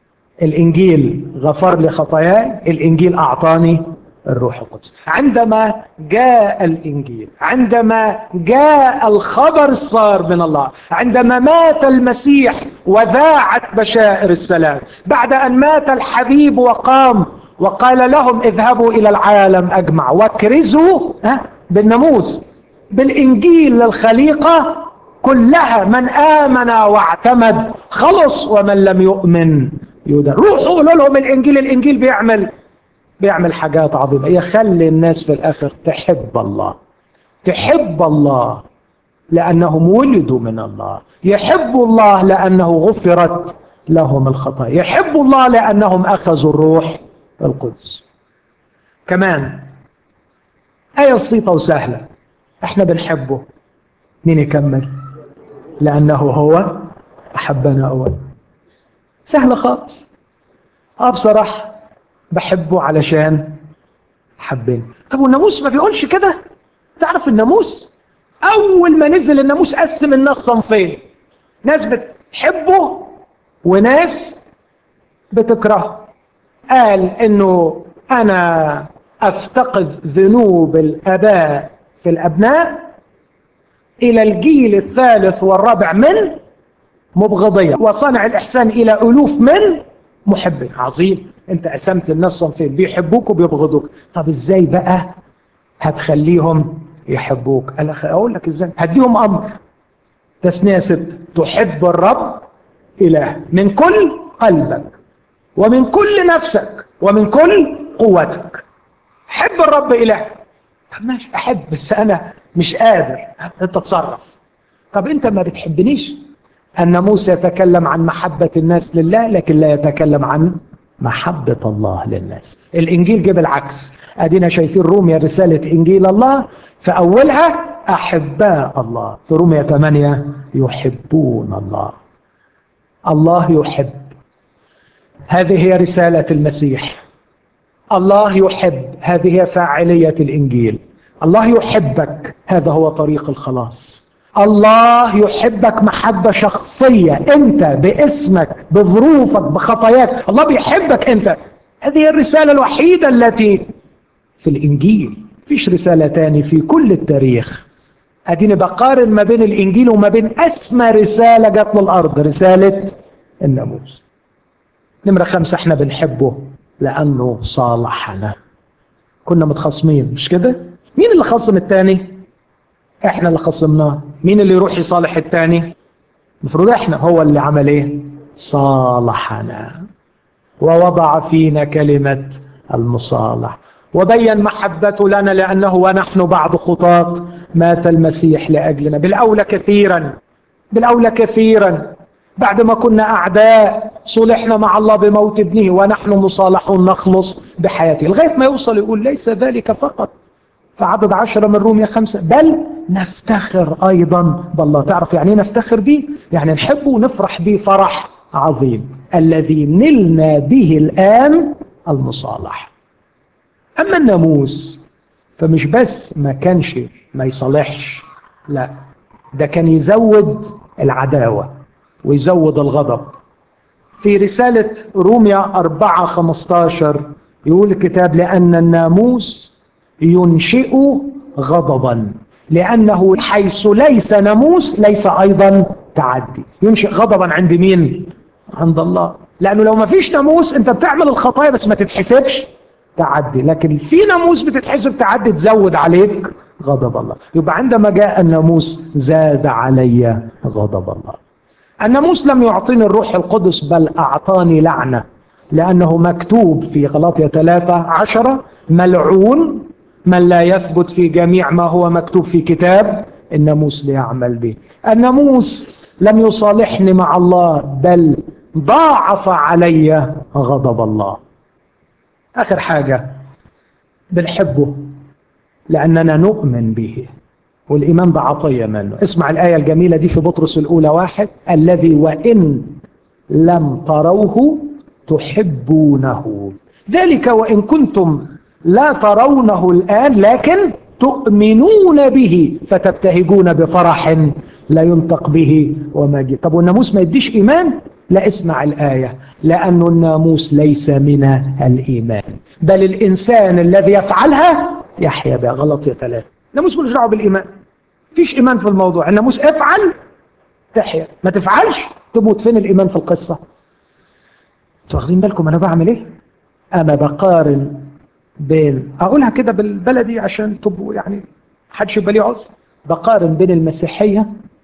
الإنجيل غفر لي خطاياي الإنجيل أعطاني الروح القدس عندما جاء الإنجيل عندما جاء الخبر الصار من الله عندما مات المسيح وذاعت بشائر السلام بعد أن مات الحبيب وقام وقال لهم اذهبوا إلى العالم أجمع واكرزوا بالناموس بالإنجيل للخليقة كلها من آمن واعتمد خلص ومن لم يؤمن يودر روحوا قولوا لهم الإنجيل الإنجيل بيعمل بيعمل حاجات عظيمة يخلي الناس في الآخر تحب الله تحب الله لأنهم ولدوا من الله يحبوا الله لأنه غفرت لهم الخطايا يحبوا الله لأنهم أخذوا الروح القدس كمان آية بسيطة وسهلة احنا بنحبه مين يكمل لأنه هو أحبنا أول سهلة خالص اه بصراحة بحبه علشان حبني طب والناموس ما بيقولش كده تعرف الناموس اول ما نزل الناموس قسم الناس صنفين ناس بتحبه وناس بتكرهه قال انه انا افتقد ذنوب الاباء في الابناء الى الجيل الثالث والرابع من مبغضية وصنع الاحسان الى الوف من محبين عظيم انت قسمت الناس صنفين بيحبوك وبيبغضوك طب ازاي بقى هتخليهم يحبوك قال اقول لك ازاي هديهم امر تسنية ست تحب الرب اله من كل قلبك ومن كل نفسك ومن كل قوتك حب الرب اله طب ماشي احب بس انا مش قادر انت تصرف طب انت ما بتحبنيش ان موسى يتكلم عن محبة الناس لله لكن لا يتكلم عن محبة الله للناس الانجيل جاب العكس ادينا شايفين روميا رسالة انجيل الله في اولها احباء الله في روميا 8 يحبون الله الله يحب هذه هي رسالة المسيح الله يحب هذه هي فاعلية الإنجيل الله يحبك هذا هو طريق الخلاص الله يحبك محبة شخصية أنت باسمك بظروفك بخطاياك الله بيحبك أنت هذه الرسالة الوحيدة التي في الإنجيل فيش رسالة تاني في كل التاريخ أديني بقارن ما بين الإنجيل وما بين أسمى رسالة جت للأرض رسالة الناموس نمرة خمسة احنا بنحبه لأنه صالحنا كنا متخاصمين مش كده مين اللي خصم التاني احنا اللي خصمناه مين اللي يروح يصالح التاني المفروض احنا هو اللي عمل ايه صالحنا ووضع فينا كلمة المصالح وبين محبته لنا لأنه ونحن بعد خطاة مات المسيح لأجلنا بالأولى كثيرا بالأولى كثيرا بعد ما كنا أعداء صلحنا مع الله بموت ابنه ونحن مصالحون نخلص بحياته لغاية ما يوصل يقول ليس ذلك فقط فعدد عشرة من رومية خمسة بل نفتخر أيضا بالله تعرف يعني نفتخر به يعني نحبه ونفرح به فرح عظيم الذي نلنا به الآن المصالح أما الناموس فمش بس ما كانش ما يصالحش لا ده كان يزود العداوة ويزود الغضب في رسالة روميا 4 15 يقول الكتاب لأن الناموس ينشئ غضبا لأنه حيث ليس ناموس ليس أيضا تعدي ينشئ غضبا عند مين عند الله لأنه لو ما فيش ناموس أنت بتعمل الخطايا بس ما تتحسبش تعدي لكن في ناموس بتتحسب تعدي تزود عليك غضب الله يبقى عندما جاء الناموس زاد علي غضب الله الناموس لم يعطيني الروح القدس بل أعطاني لعنة لأنه مكتوب في غلاطية 3 عشرة ملعون من لا يثبت في جميع ما هو مكتوب في كتاب الناموس ليعمل به الناموس لم يصالحني مع الله بل ضاعف علي غضب الله آخر حاجة بنحبه لأننا نؤمن به والإيمان ده عطية منه اسمع الآية الجميلة دي في بطرس الأولى واحد الذي وإن لم تروه تحبونه ذلك وإن كنتم لا ترونه الآن لكن تؤمنون به فتبتهجون بفرح لا ينطق به ومجد طب والناموس ما يديش إيمان لا اسمع الآية لأن الناموس ليس من الإيمان بل الإنسان الذي يفعلها يحيا بها غلط يا ثلاثة الناموس ملوش دعوه بالإيمان فيش إيمان في الموضوع الناموس افعل تحيا ما تفعلش تموت فين الإيمان في القصة انتوا واخدين بالكم أنا بعمل إيه أنا بقارن بين أقولها كده بالبلدي عشان تبقوا يعني حدش يبقى ليه عذر بقارن بين المسيحية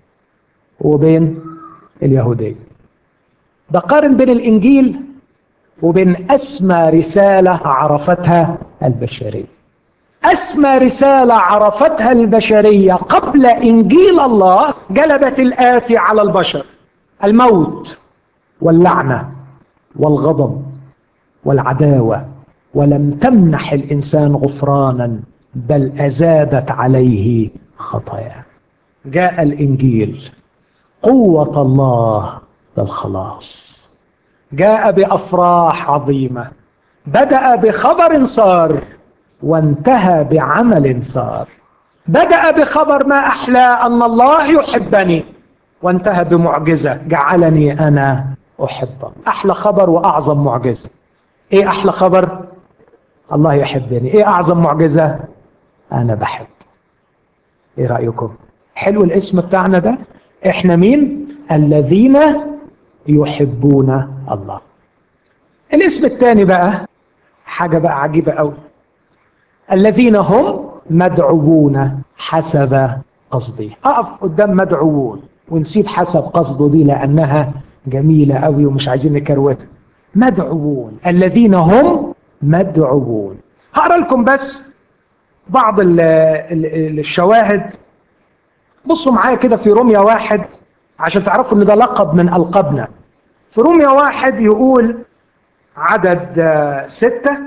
وبين اليهودية بقارن بين الإنجيل وبين أسمى رسالة عرفتها البشرية أسمى رسالة عرفتها البشرية قبل إنجيل الله جلبت الآتي على البشر الموت واللعنة والغضب والعداوة ولم تمنح الإنسان غفرانا بل أزادت عليه خطايا جاء الإنجيل قوة الله للخلاص جاء بأفراح عظيمة بدأ بخبر صار وانتهى بعمل صار بدأ بخبر ما أحلى أن الله يحبني وانتهى بمعجزة جعلني أنا أحب أحلى خبر وأعظم معجزة إيه أحلى خبر الله يحبني إيه أعظم معجزة أنا بحب إيه رأيكم حلو الاسم بتاعنا ده إحنا مين الذين يحبون الله الاسم الثاني بقى حاجة بقى عجيبة قوي الذين هم مدعوون حسب قصدي أقف قدام مدعوون ونسيب حسب قصده دي لأنها جميلة قوي ومش عايزين نكروتها مدعوون الذين هم مدعوون هقرا لكم بس بعض ال ال الشواهد بصوا معايا كده في روميا واحد عشان تعرفوا ان ده لقب من القابنا في روميا واحد يقول عدد ستة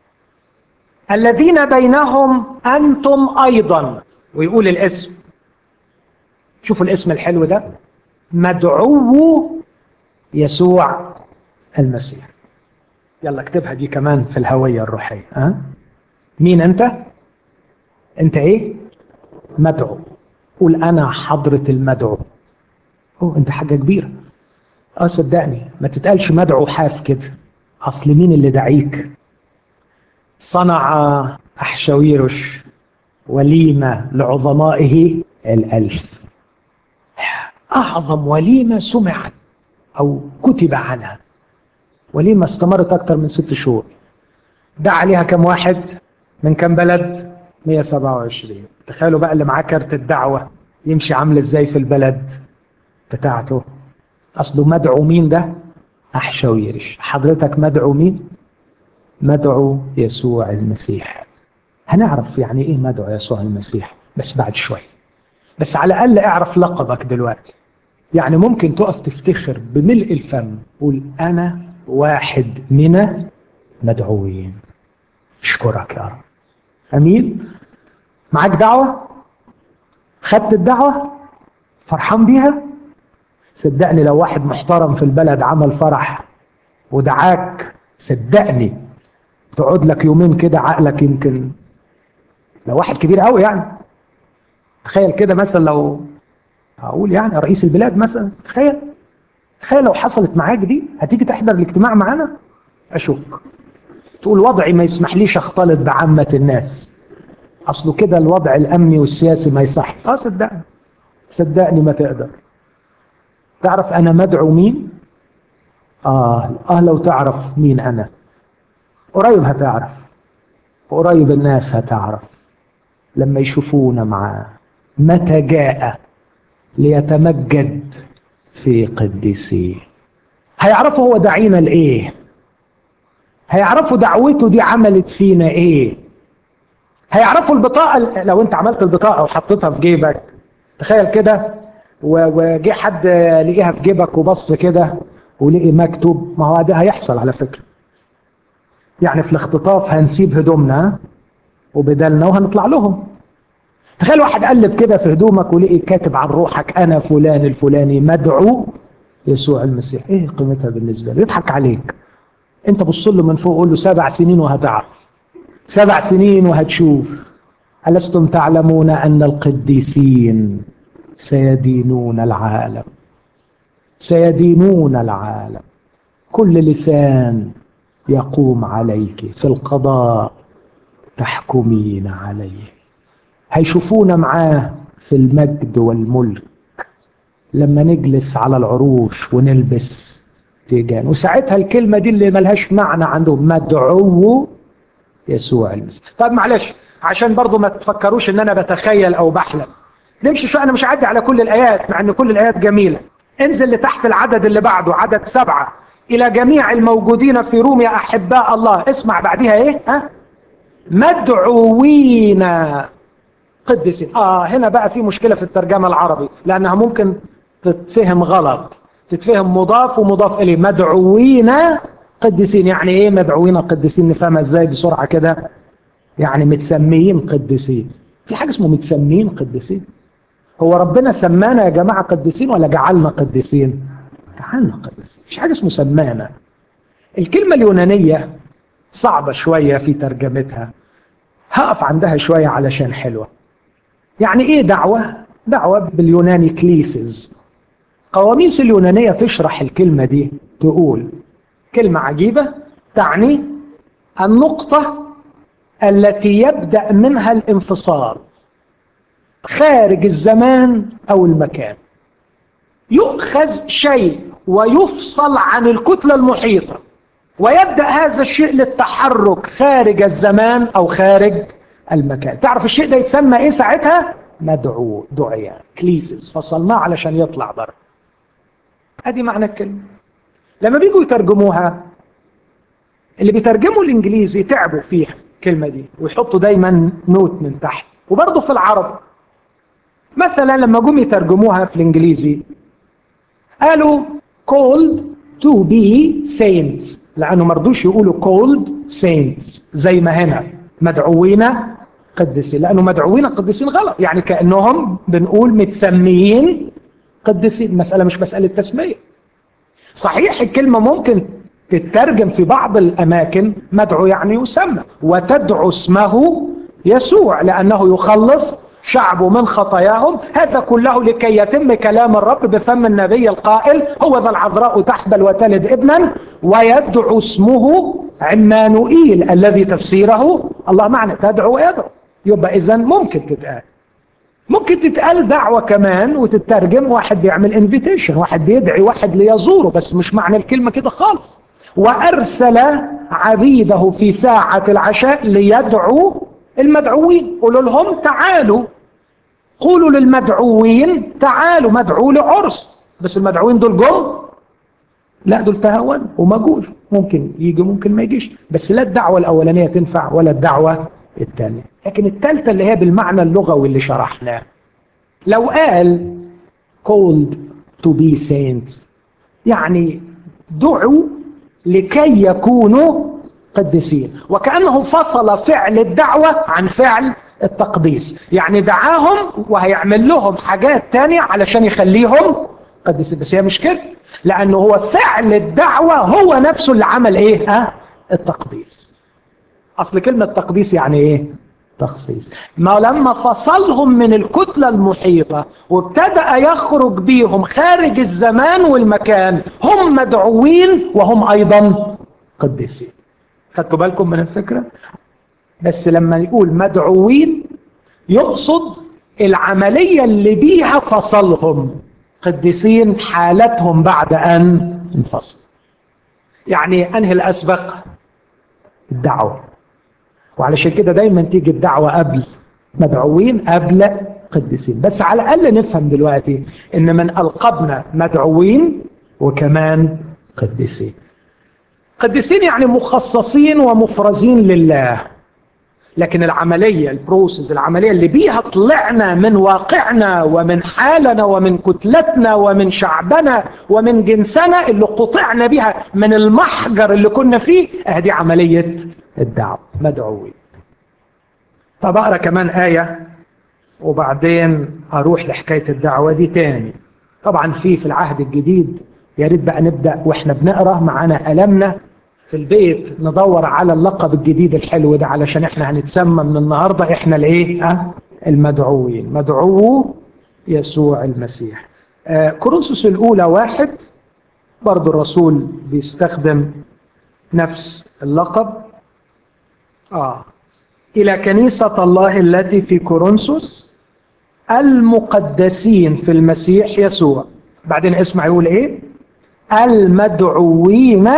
الذين بينهم أنتم أيضا ويقول الاسم شوفوا الاسم الحلو ده مدعو يسوع المسيح يلا اكتبها دي كمان في الهوية الروحية أه؟ مين أنت؟ أنت إيه؟ مدعو قول أنا حضرة المدعو أوه أنت حاجة كبيرة أه صدقني ما تتقالش مدعو حاف كده أصل مين اللي دعيك؟ صنع أحشاويرش وليمة لعظمائه الألف أعظم وليمة سمعت أو كتب عنها وليمة استمرت أكثر من ست شهور دعا عليها كم واحد من كم بلد 127 تخيلوا بقى اللي معاه كارت الدعوة يمشي عامل ازاي في البلد بتاعته أصله مدعو مين ده أحشاويرش حضرتك مدعو مين مدعو يسوع المسيح هنعرف يعني ايه مدعو يسوع المسيح بس بعد شوي بس على الاقل اعرف لقبك دلوقتي يعني ممكن تقف تفتخر بملء الفم قول انا واحد من مدعوين اشكرك يا رب امين معاك دعوه خدت الدعوه فرحان بيها صدقني لو واحد محترم في البلد عمل فرح ودعاك صدقني تقعد لك يومين كده عقلك يمكن لو واحد كبير قوي يعني تخيل كده مثلا لو هقول يعني رئيس البلاد مثلا تخيل تخيل لو حصلت معاك دي هتيجي تحضر الاجتماع معانا اشك تقول وضعي ما يسمحليش اختلط بعامة الناس اصله كده الوضع الامني والسياسي ما يصح اه صدقني صدقني ما تقدر تعرف انا مدعو مين اه اه لو تعرف مين انا قريب هتعرف وقريب الناس هتعرف لما يشوفونا معاه متى جاء ليتمجد في قديسيه هيعرفوا هو دعينا لايه هيعرفوا دعوته دي عملت فينا ايه هيعرفوا البطاقة لو انت عملت البطاقة وحطيتها في جيبك تخيل كده وجه حد لقيها في جيبك وبص كده ولقي مكتوب ما هو ده هيحصل على فكرة يعني في الاختطاف هنسيب هدومنا وبدلنا وهنطلع لهم تخيل واحد قلب كده في هدومك ولقي كاتب عن روحك انا فلان الفلاني مدعو يسوع المسيح ايه قيمتها بالنسبه له يضحك عليك انت بص له من فوق قول له سبع سنين وهتعرف سبع سنين وهتشوف ألستم تعلمون أن القديسين سيدينون العالم سيدينون العالم كل لسان يقوم عليك في القضاء تحكمين عليه هيشوفونا معاه في المجد والملك لما نجلس على العروش ونلبس تيجان وساعتها الكلمة دي اللي ملهاش معنى عندهم مدعو يسوع المسيح طب معلش عشان برضو ما تفكروش ان انا بتخيل او بحلم نمشي شو انا مش عدي على كل الايات مع ان كل الايات جميلة انزل لتحت العدد اللي بعده عدد سبعة الى جميع الموجودين في روم يا احباء الله اسمع بعدها ايه ها مدعوين قدسين اه هنا بقى في مشكلة في الترجمة العربي لانها ممكن تتفهم غلط تتفهم مضاف ومضاف اليه مدعوين قدسين يعني ايه مدعوين قدسين نفهمها ازاي بسرعة كده يعني متسميين قدسين في حاجة اسمه متسميين قدسين هو ربنا سمانا يا جماعة قدسين ولا جعلنا قدسين جعلنا قدسين مش حاجة اسمه سمانا الكلمة اليونانية صعبة شوية في ترجمتها هقف عندها شوية علشان حلوة يعني ايه دعوة دعوة باليوناني كليسز قواميس اليونانية تشرح الكلمة دي تقول كلمة عجيبة تعني النقطة التي يبدأ منها الانفصال خارج الزمان أو المكان يؤخذ شيء ويفصل عن الكتلة المحيطة ويبدأ هذا الشيء للتحرك خارج الزمان أو خارج المكان تعرف الشيء ده يتسمى إيه ساعتها مدعو دعية كليسز فصلناه علشان يطلع بره ادي معنى الكلمة لما بيجوا يترجموها اللي بيترجموا الانجليزي تعبوا فيها الكلمة دي ويحطوا دايما نوت من تحت وبرضه في العرب مثلا لما جم يترجموها في الانجليزي قالوا called to be saints لانه مرضوش يقولوا called saints زي ما هنا مدعوين قديسين لانه مدعوين قديسين غلط يعني كانهم بنقول متسميين قديسين المساله مش مساله تسميه صحيح الكلمه ممكن تترجم في بعض الاماكن مدعو يعني يسمى وتدعو اسمه يسوع لانه يخلص شعبه من خطاياهم هذا كله لكي يتم كلام الرب بفم النبي القائل هو ذا العذراء تحبل وتلد ابنا ويدعو اسمه عمانوئيل الذي تفسيره الله معنى تدعو ويدعو يبقى اذا ممكن تتقال ممكن تتقال دعوة كمان وتترجم واحد بيعمل انفيتيشن واحد بيدعي واحد ليزوره بس مش معنى الكلمة كده خالص وأرسل عبيده في ساعة العشاء ليدعو المدعوين قولوا لهم تعالوا قولوا للمدعوين تعالوا مدعو لعرس بس المدعوين دول جم لا دول تهاون وما جوش ممكن يجي ممكن ما يجيش بس لا الدعوة الأولانية تنفع ولا الدعوة الثانية لكن الثالثة اللي هي بالمعنى اللغوي اللي شرحناه لو قال called to be saints يعني دعوا لكي يكونوا قديسين وكأنه فصل فعل الدعوة عن فعل التقديس يعني دعاهم وهيعمل لهم حاجات تانية علشان يخليهم قديسين بس هي مش كده لأنه هو فعل الدعوة هو نفسه اللي عمل ايه ها التقديس أصل كلمة تقديس يعني ايه تخصيص ما لما فصلهم من الكتلة المحيطة وابتدأ يخرج بيهم خارج الزمان والمكان هم مدعوين وهم أيضا قديسين خدتوا بالكم من الفكرة بس لما يقول مدعوين يقصد العملية اللي بيها فصلهم قديسين حالتهم بعد أن انفصل يعني أنهي الأسبق الدعوة وعلشان كده دايما تيجي الدعوة قبل مدعوين قبل قديسين بس على الأقل نفهم دلوقتي إن من ألقبنا مدعوين وكمان قديسين قديسين يعني مخصصين ومفرزين لله لكن العملية البروسيس العملية اللي بيها طلعنا من واقعنا ومن حالنا ومن كتلتنا ومن شعبنا ومن جنسنا اللي قطعنا بيها من المحجر اللي كنا فيه اهدي عملية الدعوة مدعوين طب اقرا كمان آية وبعدين اروح لحكاية الدعوة دي تاني طبعا في في العهد الجديد يا ريت بقى نبدأ واحنا بنقرا معانا ألمنا في البيت ندور على اللقب الجديد الحلو ده علشان احنا هنتسمى من النهارده احنا الايه؟ اه المدعوين مدعو يسوع المسيح. آه كورنثوس الاولى واحد برضو الرسول بيستخدم نفس اللقب اه الى كنيسة الله التي في كورنثوس المقدسين في المسيح يسوع بعدين اسمع يقول ايه المدعوين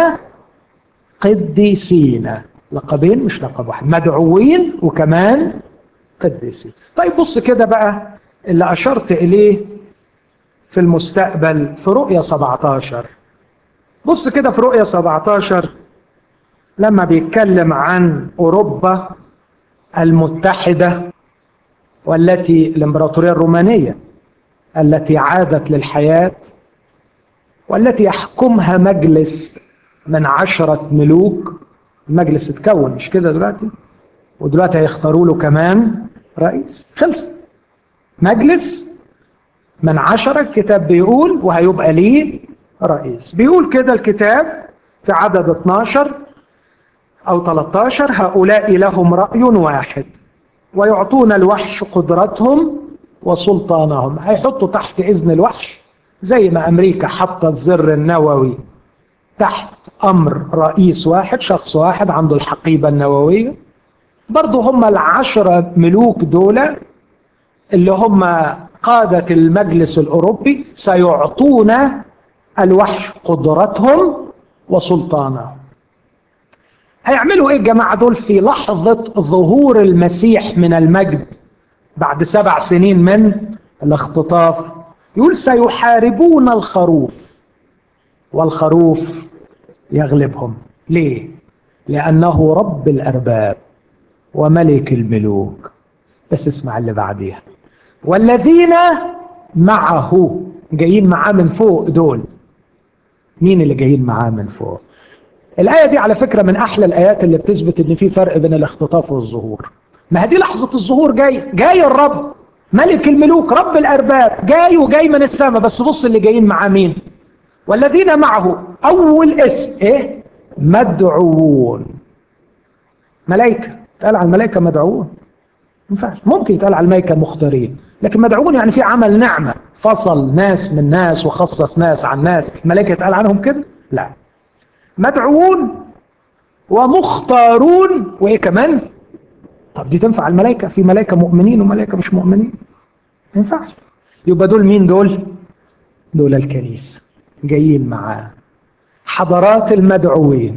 قديسين لقبين مش لقب واحد مدعوين وكمان قديسين طيب بص كده بقى اللي أشرت إليه في المستقبل في رؤية 17 بص كده في رؤية 17 لما بيتكلم عن أوروبا المتحدة والتي الإمبراطورية الرومانية التي عادت للحياة والتي يحكمها مجلس من عشرة ملوك المجلس اتكون مش كده دلوقتي ودلوقتي هيختاروا له كمان رئيس خلص مجلس من عشرة الكتاب بيقول وهيبقى ليه رئيس بيقول كده الكتاب في عدد 12 أو 13 هؤلاء لهم رأي واحد ويعطون الوحش قدرتهم وسلطانهم هيحطوا تحت إذن الوحش زي ما أمريكا حطت زر النووي تحت أمر رئيس واحد شخص واحد عنده الحقيبة النووية برضو هم العشرة ملوك دول اللي هم قادة المجلس الأوروبي سيعطون الوحش قدرتهم وسلطانهم هيعملوا ايه الجماعة دول في لحظة ظهور المسيح من المجد بعد سبع سنين من الاختطاف يقول سيحاربون الخروف والخروف يغلبهم ليه لأنه رب الأرباب وملك الملوك بس اسمع اللي بعديها والذين معه جايين معاه من فوق دول مين اللي جايين معاه من فوق الآية دي على فكرة من أحلى الآيات اللي بتثبت إن في فرق بين الاختطاف والظهور ما هذه لحظة الظهور جاي جاي الرب ملك الملوك رب الأرباب جاي وجاي من السماء بس بص اللي جايين معاه مين والذين معه أول اسم إيه مدعوون ملائكة قال على الملائكة مدعوون ينفعش ممكن يتقال على الملائكة مختارين لكن مدعوون يعني في عمل نعمة فصل ناس من ناس وخصص ناس عن ناس الملائكة يتقال عنهم كده لا مدعوون ومختارون وايه كمان طب دي تنفع الملائكة في ملائكة مؤمنين وملائكة مش مؤمنين ما ينفعش يبقى دول مين دول دول الكنيسة جايين معاه حضرات المدعوين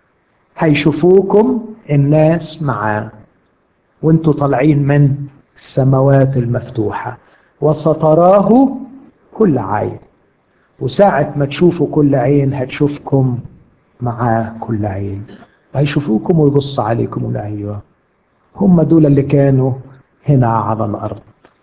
هيشوفوكم الناس معاه وانتوا طالعين من السماوات المفتوحة وستراه كل عين وساعة ما تشوفوا كل عين هتشوفكم معاه كل عين هيشوفوكم ويبص عليكم ولا ايوه هم دول اللي كانوا هنا على الارض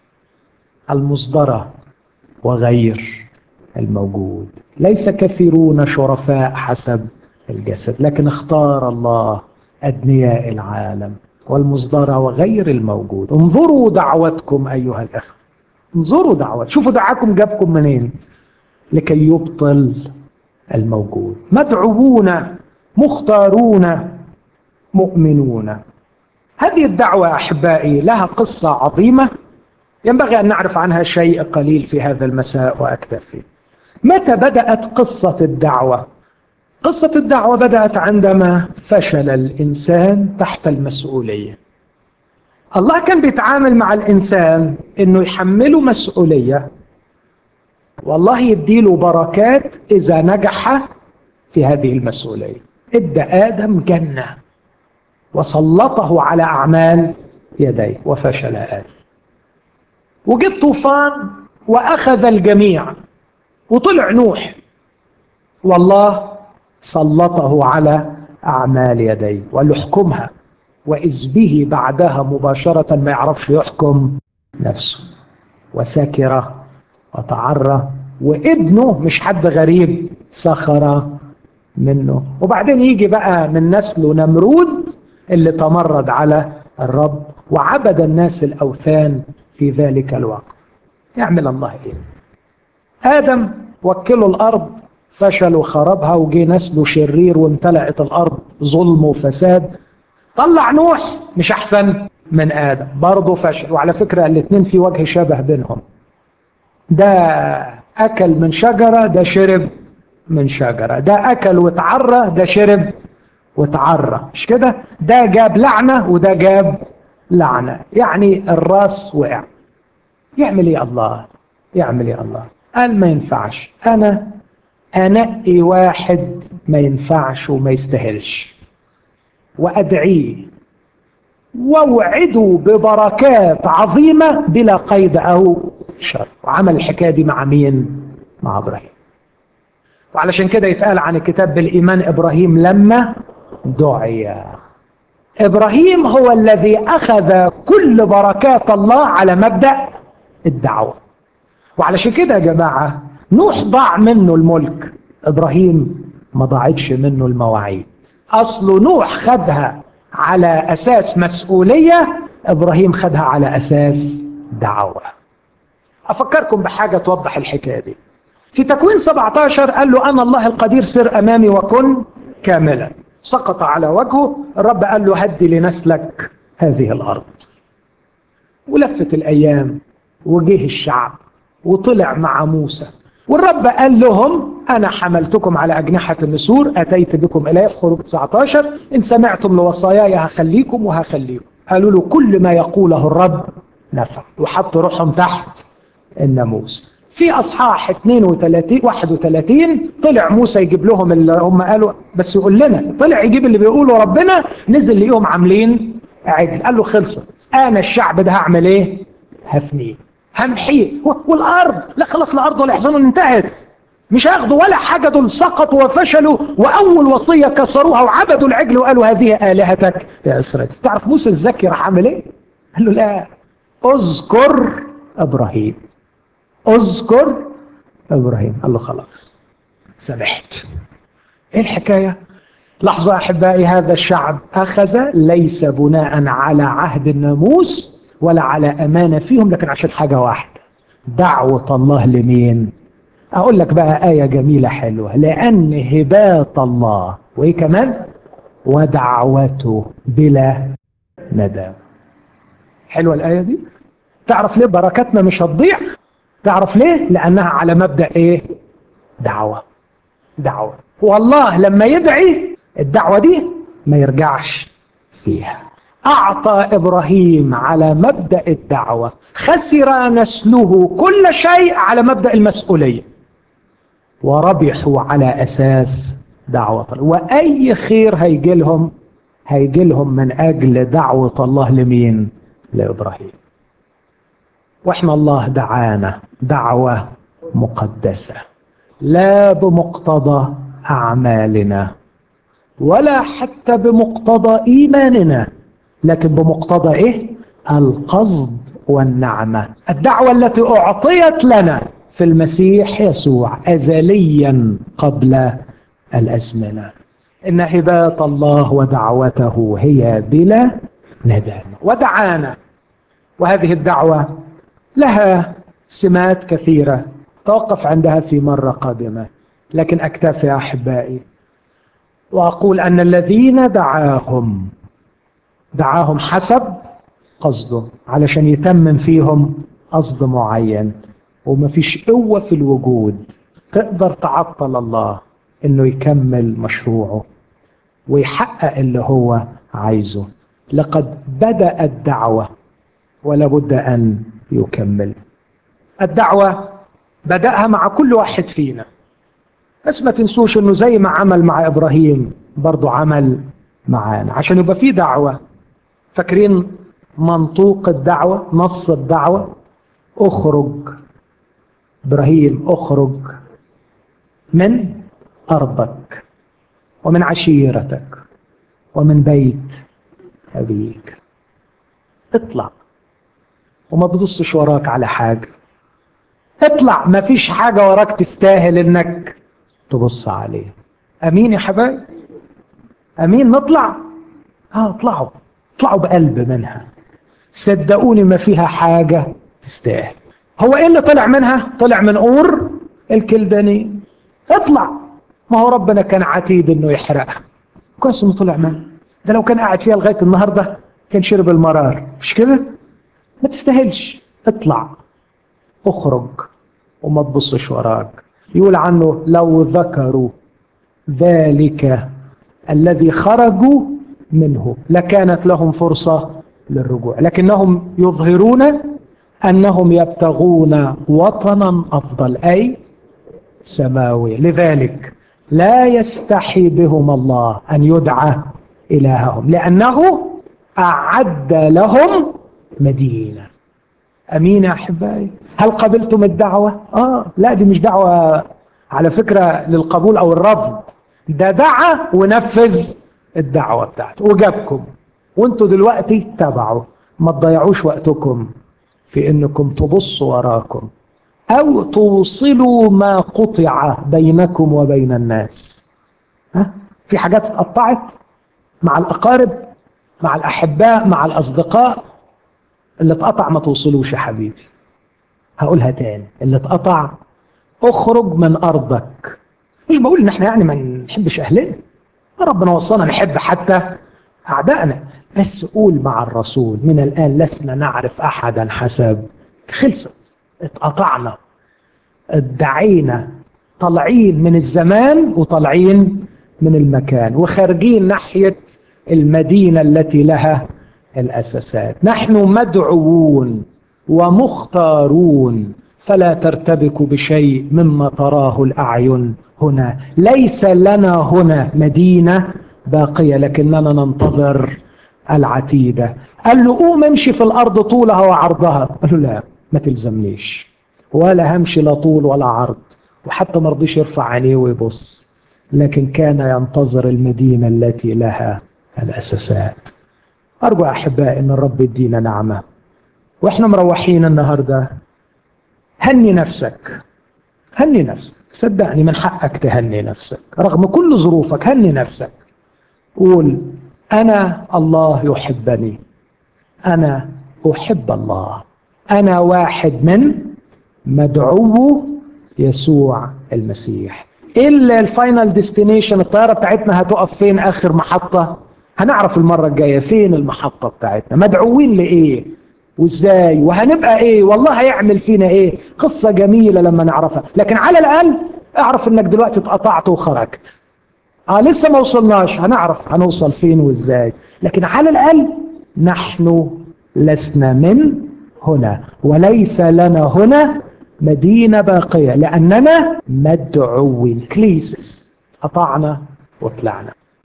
المصدرة وغير الموجود ليس كثيرون شرفاء حسب الجسد لكن اختار الله أدنياء العالم والمصدرة وغير الموجود انظروا دعوتكم أيها الأخوة انظروا دعوة شوفوا دعاكم جابكم منين لكي يبطل الموجود مدعوون مختارون مؤمنون هذه الدعوة أحبائي لها قصة عظيمة ينبغي أن نعرف عنها شيء قليل في هذا المساء وأكتفي متى بدأت قصة الدعوة قصة الدعوة بدأت عندما فشل الإنسان تحت المسؤولية الله كان بيتعامل مع الإنسان إنه يحمله مسؤولية والله يديله بركات إذا نجح في هذه المسؤولية ادى آدم جنة وسلطه على أعمال يديه وفشل آدم وجه الطوفان وأخذ الجميع وطلع نوح والله سلطه على أعمال يديه وقال له احكمها وإذ به بعدها مباشرة ما يعرفش يحكم نفسه وسكر وتعرى وابنه مش حد غريب سخر منه وبعدين يجي بقى من نسله نمرود اللي تمرد على الرب وعبد الناس الأوثان في ذلك الوقت يعمل الله إيه آدم وكله الأرض فشل وخربها وجي نسله شرير وامتلأت الأرض ظلم وفساد طلع نوح مش أحسن من آدم برضه فشل وعلى فكرة الاثنين في وجه شبه بينهم ده أكل من شجرة ده شرب من شجرة ده أكل وتعرى ده شرب وتعرى مش كده ده جاب لعنة وده جاب لعنة يعني الراس وقع يعمل ايه الله يعمل ايه الله قال ما ينفعش انا انقي واحد ما ينفعش وما يستاهلش وادعيه واوعده ببركات عظيمه بلا قيد او شر وعمل الحكايه دي مع مين مع ابراهيم وعلشان كده يتقال عن الكتاب بالايمان ابراهيم لما دعي ابراهيم هو الذي اخذ كل بركات الله على مبدا الدعوه وعلشان كده يا جماعه نوح ضاع منه الملك ابراهيم ما ضاعتش منه المواعيد اصل نوح خدها على اساس مسؤوليه ابراهيم خدها على اساس دعوه افكركم بحاجه توضح الحكايه دي في تكوين 17 قال له انا الله القدير سر امامي وكن كاملا سقط على وجهه الرب قال له هدي لنسلك هذه الارض ولفت الايام وجه الشعب وطلع مع موسى والرب قال لهم أنا حملتكم على أجنحة النسور أتيت بكم إلي في خروج 19 إن سمعتم لوصاياي هخليكم وهخليكم قالوا له كل ما يقوله الرب نفع وحطوا روحهم تحت الناموس في أصحاح 32 31 طلع موسى يجيب لهم اللي هم قالوا بس يقول لنا طلع يجيب اللي بيقوله ربنا نزل لقيهم عاملين عجل قال له خلصت أنا الشعب ده هعمل إيه؟ هفنيه همحيه والارض لا خلاص الارض ولا يحزنون انتهت مش هياخدوا ولا حاجة دول سقطوا وفشلوا واول وصية كسروها وعبدوا العجل وقالوا هذه الهتك يا اسرائيل تعرف موسى الزكي راح عامل ايه قال له لا اذكر ابراهيم اذكر ابراهيم قال له خلاص سمحت ايه الحكاية لحظة احبائي هذا الشعب اخذ ليس بناء على عهد الناموس ولا على أمانة فيهم لكن عشان حاجة واحدة دعوة الله لمين أقول لك بقى آية جميلة حلوة لأن هبات الله وإيه كمان ودعوته بلا ندم حلوة الآية دي تعرف ليه بركاتنا مش هتضيع تعرف ليه لأنها على مبدأ إيه دعوة دعوة والله لما يدعي الدعوة دي ما يرجعش فيها أعطى إبراهيم على مبدأ الدعوة خسر نسله كل شيء على مبدأ المسؤولية وربحوا على أساس دعوة الله وأي خير هيجي لهم هيجي لهم من أجل دعوة الله لمين لإبراهيم وإحنا الله دعانا دعوة مقدسة لا بمقتضى أعمالنا ولا حتى بمقتضى إيماننا لكن بمقتضى ايه القصد والنعمة الدعوة التي اعطيت لنا في المسيح يسوع ازليا قبل الازمنة ان هبات الله ودعوته هي بلا ندم ودعانا وهذه الدعوة لها سمات كثيرة توقف عندها في مرة قادمة لكن اكتفي احبائي واقول ان الذين دعاهم دعاهم حسب قصده علشان يتمم فيهم قصد معين ومفيش قوة في الوجود تقدر تعطل الله انه يكمل مشروعه ويحقق اللي هو عايزه لقد بدأ الدعوة ولا بد أن يكمل الدعوة بدأها مع كل واحد فينا بس ما تنسوش انه زي ما عمل مع ابراهيم برضه عمل معانا عشان يبقى في دعوه فاكرين منطوق الدعوة نص الدعوة اخرج ابراهيم اخرج من ارضك ومن عشيرتك ومن بيت ابيك اطلع وما تبصش وراك على حاجة اطلع ما فيش حاجة وراك تستاهل انك تبص عليه امين يا حبايب امين نطلع اه اطلعوا اطلعوا بقلب منها صدقوني ما فيها حاجة تستاهل هو ايه اللي طلع منها طلع من اور الكلداني اطلع ما هو ربنا كان عتيد انه يحرقها كويس انه طلع منها ده لو كان قاعد فيها لغاية النهاردة كان شرب المرار مش كده ما تستاهلش اطلع اخرج وما تبصش وراك يقول عنه لو ذكروا ذلك الذي خرجوا منه لكانت لهم فرصة للرجوع لكنهم يظهرون أنهم يبتغون وطنا أفضل أي سماوي لذلك لا يستحي بهم الله أن يدعى إلههم لأنه أعد لهم مدينة أمين يا أحبائي هل قبلتم الدعوة؟ آه لا دي مش دعوة على فكرة للقبول أو الرفض ده دعا ونفذ الدعوة بتاعته وجابكم وانتوا دلوقتي تبعوا ما تضيعوش وقتكم في انكم تبصوا وراكم او توصلوا ما قطع بينكم وبين الناس ها؟ في حاجات اتقطعت مع الاقارب مع الاحباء مع الاصدقاء اللي اتقطع ما توصلوش يا حبيبي هقولها تاني اللي اتقطع اخرج من ارضك مش بقول ان احنا يعني ما نحبش اهلنا ربنا وصانا نحب حتى اعدائنا بس قول مع الرسول من الان لسنا نعرف احدا حسب خلصت اتقطعنا ادعينا طالعين من الزمان وطالعين من المكان وخارجين ناحية المدينة التي لها الأساسات نحن مدعوون ومختارون فلا ترتبك بشيء مما تراه الأعين هنا ليس لنا هنا مدينة باقية لكننا ننتظر العتيدة قال له قوم امشي في الأرض طولها وعرضها قال له لا ما تلزمنيش ولا همشي لا طول ولا عرض وحتى ما رضيش يرفع عينيه ويبص لكن كان ينتظر المدينة التي لها الأساسات أرجو أحباء أن الرب يدينا نعمة وإحنا مروحين النهاردة هني نفسك هني نفسك صدقني من حقك تهني نفسك رغم كل ظروفك هني نفسك قول أنا الله يحبني أنا أحب الله أنا واحد من مدعو يسوع المسيح الا الفاينل ديستنيشن الطياره بتاعتنا هتقف فين اخر محطه هنعرف المره الجايه فين المحطه بتاعتنا مدعوين لايه وازاي وهنبقى ايه والله هيعمل فينا ايه قصه جميله لما نعرفها لكن على الاقل اعرف انك دلوقتي اتقطعت وخرجت اه لسه ما وصلناش هنعرف هنوصل فين وازاي لكن على الاقل نحن لسنا من هنا وليس لنا هنا مدينة باقية لأننا مدعوين كليسس قطعنا وطلعنا